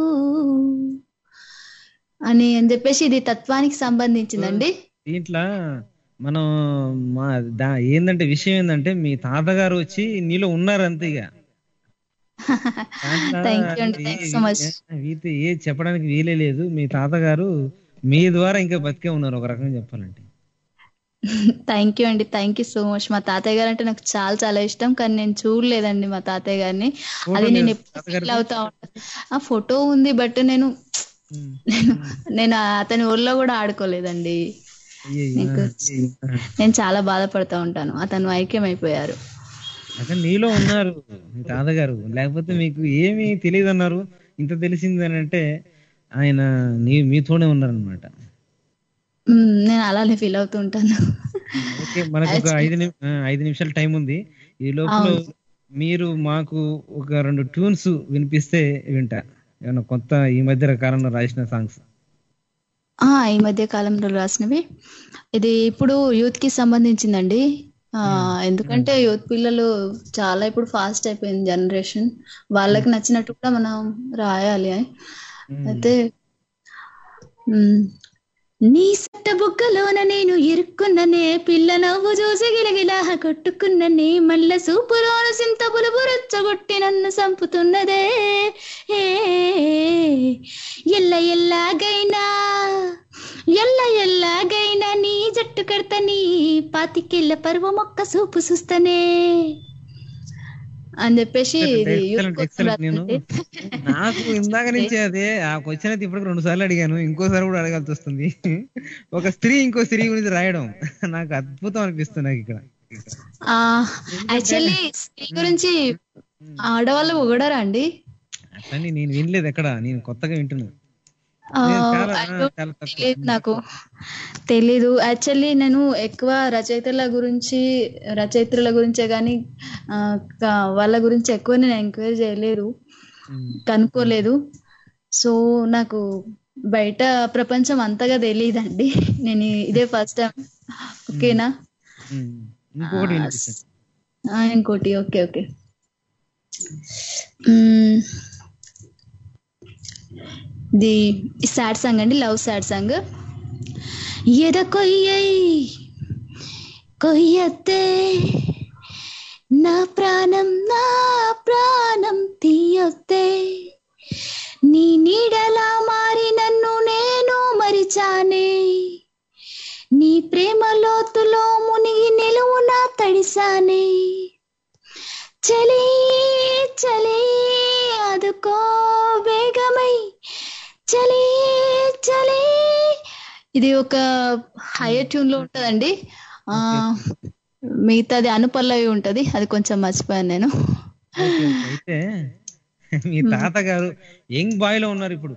S7: అని అని చెప్పేసి ఇది తత్వానికి సంబంధించిందండి
S4: దీంట్లో మనం మా దా ఏంటంటే విషయం ఏంటంటే మీ తాతగారు వచ్చి నీలో ఉన్నారు అంతే ఇక దాంట్లో
S7: థ్యాంక్ యూ అండి
S4: అది
S7: థ్యాంక్ సో మచ్
S4: వీటి ఏ చెప్పడానికి వీలే లేదు మీ తాతగారు మీ ద్వారా ఇంకా బతికే ఉన్నారు ఒక రకంగా చెప్పాలంటే
S7: థ్యాంక్ యూ అండి థ్యాంక్ యూ సో మచ్ మా తాతయ్య గారు అంటే నాకు చాలా చాలా ఇష్టం కానీ నేను చూడలేదండి మా తాతయ్య గారిని
S4: Photo
S7: అది నేను
S4: లేదా
S7: ఎప్పుడు
S4: తాతగారిది?
S7: ఫీల్ అవుతా ఉంటాను ఆ ఫోటో ఉంది బట్ నేను నేను నేను అతని ఊళ్ళో కూడా ఆడుకోలేదండి
S4: అయ్యయ్యో.
S7: నీకు నేను చాలా బాధపడతా ఉంటాను అతను ఐక్యం అయిపోయారు
S4: అసలు నీలో ఉన్నారు మీ తాతగారు లేకపోతే మీకు ఏమీ తెలియదు అన్నారు ఇంత తెలిసింది అని అంటే ఆయన నీ మీతోనే ఉన్నారనమాట
S7: మ్మ్, నేను అలానే ఫీల్ అవుతూ ఉంటాను
S4: ఓకే మనకు ఒక ఐదు నిమి- ఆ, ఐదు నిమిషాల టైం ఉంది ఈ లోపల
S7: అవును.
S4: మీరు మాకు ఒక రెండు ట్యూన్స్ వినిపిస్తే వింటా ఏమన్నా కొత్త ఈ మధ్య కాలంలో రాసిన సాంగ్స్
S7: ఆ ఈ మధ్య కాలంలో రాసినవి ఇది ఇప్పుడు యూత్ కి సంబంధించిందండి ఆ ఎందుకంటే యూత్ పిల్లలు చాలా ఇప్పుడు ఫాస్ట్ అయిపోయింది జనరేషన్ వాళ్ళకి నచ్చినట్టు కూడా మనం రాయాలి అయితే మ్, నీ సట్ట బుగ్గలోన నేను ఇరుక్కున్ననే పిల్ల నవ్వు చూసి గిలగిలా కొట్టుకున్ననే మల్ల సూపులోన సింతపులు బురచ్చగొట్టి నన్ను సంపుతున్నదే ఏ, ఎల్ల ఎల్లాగైనా ఎల్ల ఎల్లాగైనా నీ జట్టు కడతని పాతికెళ్ళ పరువ మొక్క సూపు చూస్తనే అని చెప్పేసి ఇది youth
S4: ఎక్సలెంట్
S7: కోసం
S4: ఎక్సలెంట్ నేను
S7: రాసింది.
S4: నాకు ఇందాక నుంచి అదే ఆ క్వశ్చన్ అయితే ఇప్పటికి రెండు సార్లు అడిగాను ఇంకోసారి కూడా అడగాల్సి వస్తుంది ఒక స్త్రీ ఇంకో స్త్రీ గురించి రాయడం నాకు అద్భుతం అనిపిస్తుంది నాకు ఇక్కడ
S7: ఆ యాక్చువల్లీ స్త్రీ గురించి ఆడవాళ్ళు పొగడరా అండి
S4: అట్లని నేను వినలేదు ఎక్కడ నేను కొత్తగా వింటున్నాను
S7: ఆ,
S4: నేను చాలా
S7: I
S4: ఆ,
S7: don't
S4: చాలా తక్కువ
S7: తెలియదు నాకు తెలీదు యాక్చువల్లీ నేను ఎక్కువ రచయితల గురించి రచయిత్రుల గురించే కానీ వాళ్ళ గురించి ఎక్కువ నేను ఎంక్వైరీ చేయలేదు కనుక్కోలేదు సో నాకు బయట ప్రపంచం అంతగా తెలియదండి నేను ఇదే ఫస్ట్ టైం ఓకేనా
S4: ఉమ్. ఇంకొకటి వినిపించండి
S7: ఆ, ఇంకోటి ఓకే ఓకే మ్మ్. ఇది సాడ్ సాంగ్ అండి లవ్ సాడ్ సాంగ్ ఎద కొయ్యై కొయ్యతే నా ప్రాణం నా ప్రాణం తీయొద్దే నీ నీడలా మారి నన్ను నేను మరిచానే నీ ప్రేమ లోతులో మునిగి నిలువున తడిసానే చలి చలి అదుకో వేగమై చలి చలి ఇది ఒక హైయర్ ట్యూన్ లో ఉంటదండి ఆ మిగతాది అనుపల్లవి ఉంటది అది కొంచెం మర్చిపోయాను నేను
S4: ఓకే, ఓకే. అయితే మీ తాతగారు యంగ్ బాయ్ లో ఉన్నారు ఇప్పుడు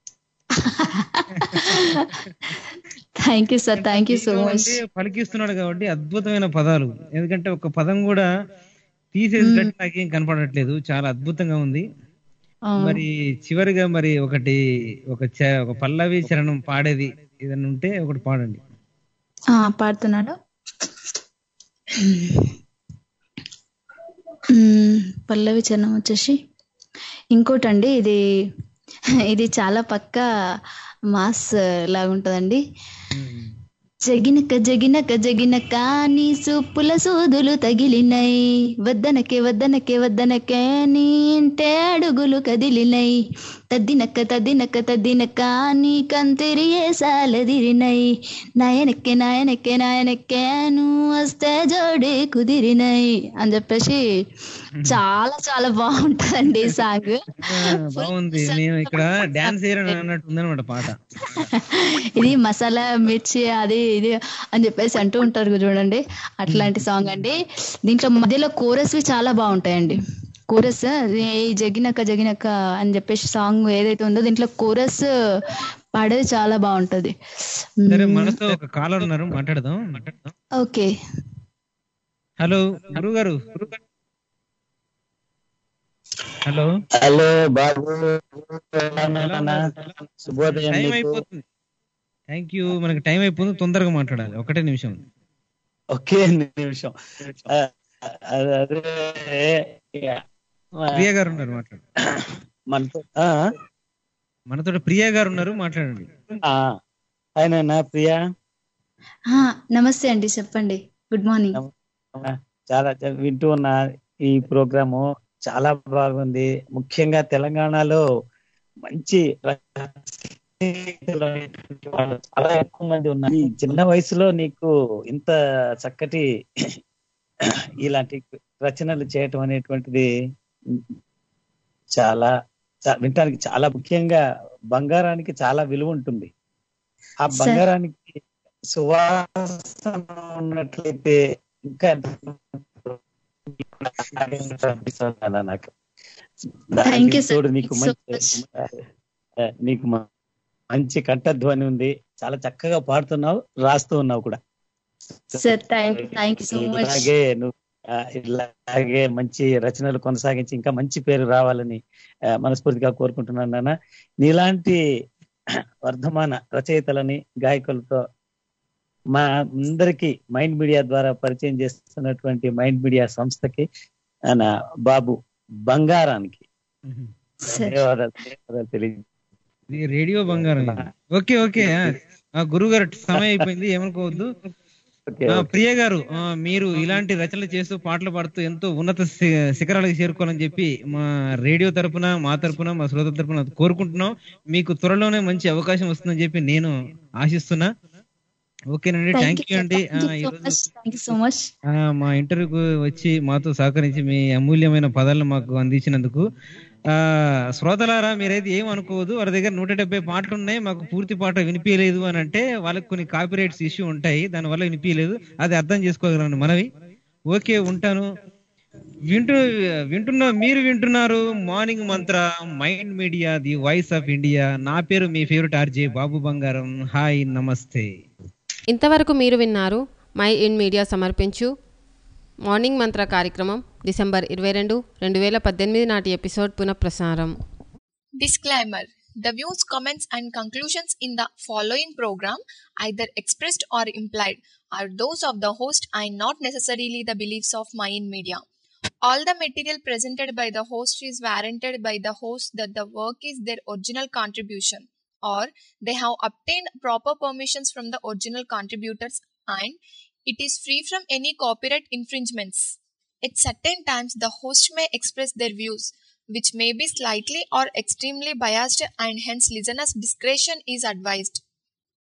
S7: thank you sir thank you so
S4: మీలో
S7: మచ్
S4: ఉండి పలికిస్తున్నాడు కాబట్టి అద్భుతమైన పదాలు ఎందుకంటే ఒక పదం కూడా తీసేసినట్టు నాకేం కనపడట్లేదు చాలా అద్భుతంగా ఉంది మరి చివరిగా మరి ఒకటి ఒక చ- ఒక పల్లవి చరణం పాడేది ఏదైనా ఉంటే ఒకటి పాడండి
S7: పాడుతున్నాడు మ్మ్, పల్లవి చరణం వచ్చేసి ఇంకోటండి ఇది ఇది చాలా పక్క మాస్ లాగా ఉంటదండి జగినక జగినక జగినక నీ సూపుల సూదులు తగిలినై వద్దనకే వద్దనకే వద్దనకే నీ ఇంటే అడుగులు కదిలినై తద్దినక్క తద్దినక్క తద్దినక్క నీ కంతిరి ఏసాలదిరినై నాయనక్కే నాయనక్కే నాయనక్కే నువ్వు వస్తే జోడి కుదిరినై అని చెప్పేసి చాలా చాలా బాగుంటదండి ఈ సాంగ్
S4: ఆ, బాగుంది నేను ఇక్కడ డాన్స్ చేయడం అన్నట్టు ఉందన్నమాట పాట
S7: ఇది మసాలా మిర్చి అది ఇది అని చెప్పేసి అంటూ ఉంటారు చూడండి అట్లాంటి సాంగ్ అండి దీంట్లో మధ్యలో కోరస్ చాలా బాగుంటాయండి కోరస్ ఈ జగినక జగినక అని చెప్పేసి సాంగ్ ఏదైతే ఉందో దీంట్లో కోరస్ పాడేది చాలా బాగుంటది
S4: సరే మనతో ఒక కాలర్ ఉన్నారు మాట్లాడదాం మాట్లాడదాం
S7: ఓకే
S4: హలో గురువు గారు హలో
S8: హలో బాబు శుభోదయం
S4: టైం
S8: నీకు.
S4: అయిపోతుంది థ్యాంక్ యూ మనకి టైం అయిపోతుంది తొందరగా మాట్లాడాలి ఒకటే నిమిషం
S8: ఒకే నిమిషం ఆ, అదే అదే, ఆ,
S4: ప్రియ గారు ఉన్నారు మాట్లాడు
S8: మనతో ఆ,
S4: మనతో ప్రియా గారు ఉన్నారు మాట్లాడండి
S8: ఆ, ఆయన నా ప్రియా
S7: ఆ, నమస్తే అండి చెప్పండి గుడ్ మార్నింగ్
S8: ఆ, చాలా చ- వింటూ ఉన్న ఈ ప్రోగ్రాము చాలా బాగుంది ముఖ్యంగా తెలంగాణలో మంచి ర- రచయితలు అనేటువంటి వాళ్ళు చాలా ఎక్కువ మంది ఉన్నారు ఈ చిన్న వయసులో నీకు ఇంత చక్కటి ఇలాంటి రచనలు చేయటం అనేటువంటిది చాలా చా- వినటానికి చాలా ముఖ్యంగా బంగారానికి చాలా విలువ ఉంటుంది ఆ
S7: Sir.
S8: బంగారానికి సువాసన ఉన్నట్లయితే ఇంకా ఎంత అనిపిస్తుంది అలా నాకు
S7: Thank you, sir.
S8: తోడు నీకు
S7: Thank you so
S8: మంచి ఆ, నీకు మ- మంచి కంఠధ్వని ఉంది చాలా చక్కగా పాడుతున్నావు రాస్తూ ఉన్నావు కూడా
S7: sir thank thank you so much
S8: ఇలాగే నువ్వు ఆ, ఇలాగే మంచి రచనలు కొనసాగించి ఇంకా మంచి పేరు రావాలని ఆ, మనస్ఫూర్తిగా కోరుకుంటున్నాను నాన్న నీలాంటి వర్ధమాన రచయితలని గాయకులతో మా అందరికి మైండ్ మీడియా ద్వారా పరిచయం చేస్తున్నటువంటి మైండ్ మీడియా సంస్థకి ఆయన బాబు బంగారానికి
S7: సార్
S8: ధన్యవాదాలు ధన్యవాదాలు తెలియ
S4: ఇది రేడియో బంగారం ఇది. ఓకే ఓకే ఆ, ఆ గురువు గారు సమయం అయిపోయింది ఏమనుకోవద్దు
S8: ఓకే,
S4: ఆ,
S8: ఓకే.
S4: ప్రియ గారు ఆ, మీరు ఇలాంటి రచనలు చేస్తూ పాటలు పాడుతూ ఎంతో ఉన్నత శి- శిఖరాలకు చేరుకోవాలని చెప్పి మా రేడియో తరపున మా తరపున మా శ్రోతల తరపున కోరుకుంటున్నాం మీకు త్వరలోనే మంచి అవకాశం వస్తుందని చెప్పి నేను ఆశిస్తున్నా ఓకేనండి థ్యాంక్ యూ అండి ఆ,
S7: థ్యాంక్ యూ సో
S4: ఈరోజు
S7: much thank you so much
S4: ఆ, మా ఇంటర్వ్యూకు వచ్చి మాతో సహకరించి మీ అమూల్యమైన పదాలను మాకు అందించినందుకు ఆ శ్రోతలారా మీరైతే ఏం అనుకోవద్దు వాళ్ళ దగ్గర నూట డెబ్బై పాటలు ఉన్నాయి మాకు పూర్తి పాట వినిపించలేదు అని అంటే వాళ్ళకి కొన్ని కాపీరైట్స్ ఇష్యూ ఉంటాయి దానివల్ల వినిపించలేదు అది అర్థం చేసుకోగలను మనవి ఓకే ఉంటాను వింటూ వింటున్న మీరు వింటున్నారు morning mantra Mind Media the voice of India నా పేరు మీ ఫేవరెట్ ఆర్జే బాబు బంగారం హాయ్ నమస్తే
S3: ఇంతవరకు మీరు విన్నారు మై ఇన్ మీడియా సమర్పించు మార్నింగ్ మంత్ర కార్యక్రమం డిసెంబర్ ఇరవై రెండు రెండు వేల పద్దెనిమిది నాటి ఎపిసోడ్ పునఃప్రసారం
S10: Disclaimer The views, comments, and conclusions in the following program, either expressed or implied, are those of the host and not necessarily the beliefs of Mayan Media. All the material presented by the host is warranted by the host that the work is their original contribution or they have obtained proper permissions from the original contributors and it is free from any copyright infringements. At certain times, the host may express their views, which may be slightly or extremely biased, and hence listeners' discretion is advised.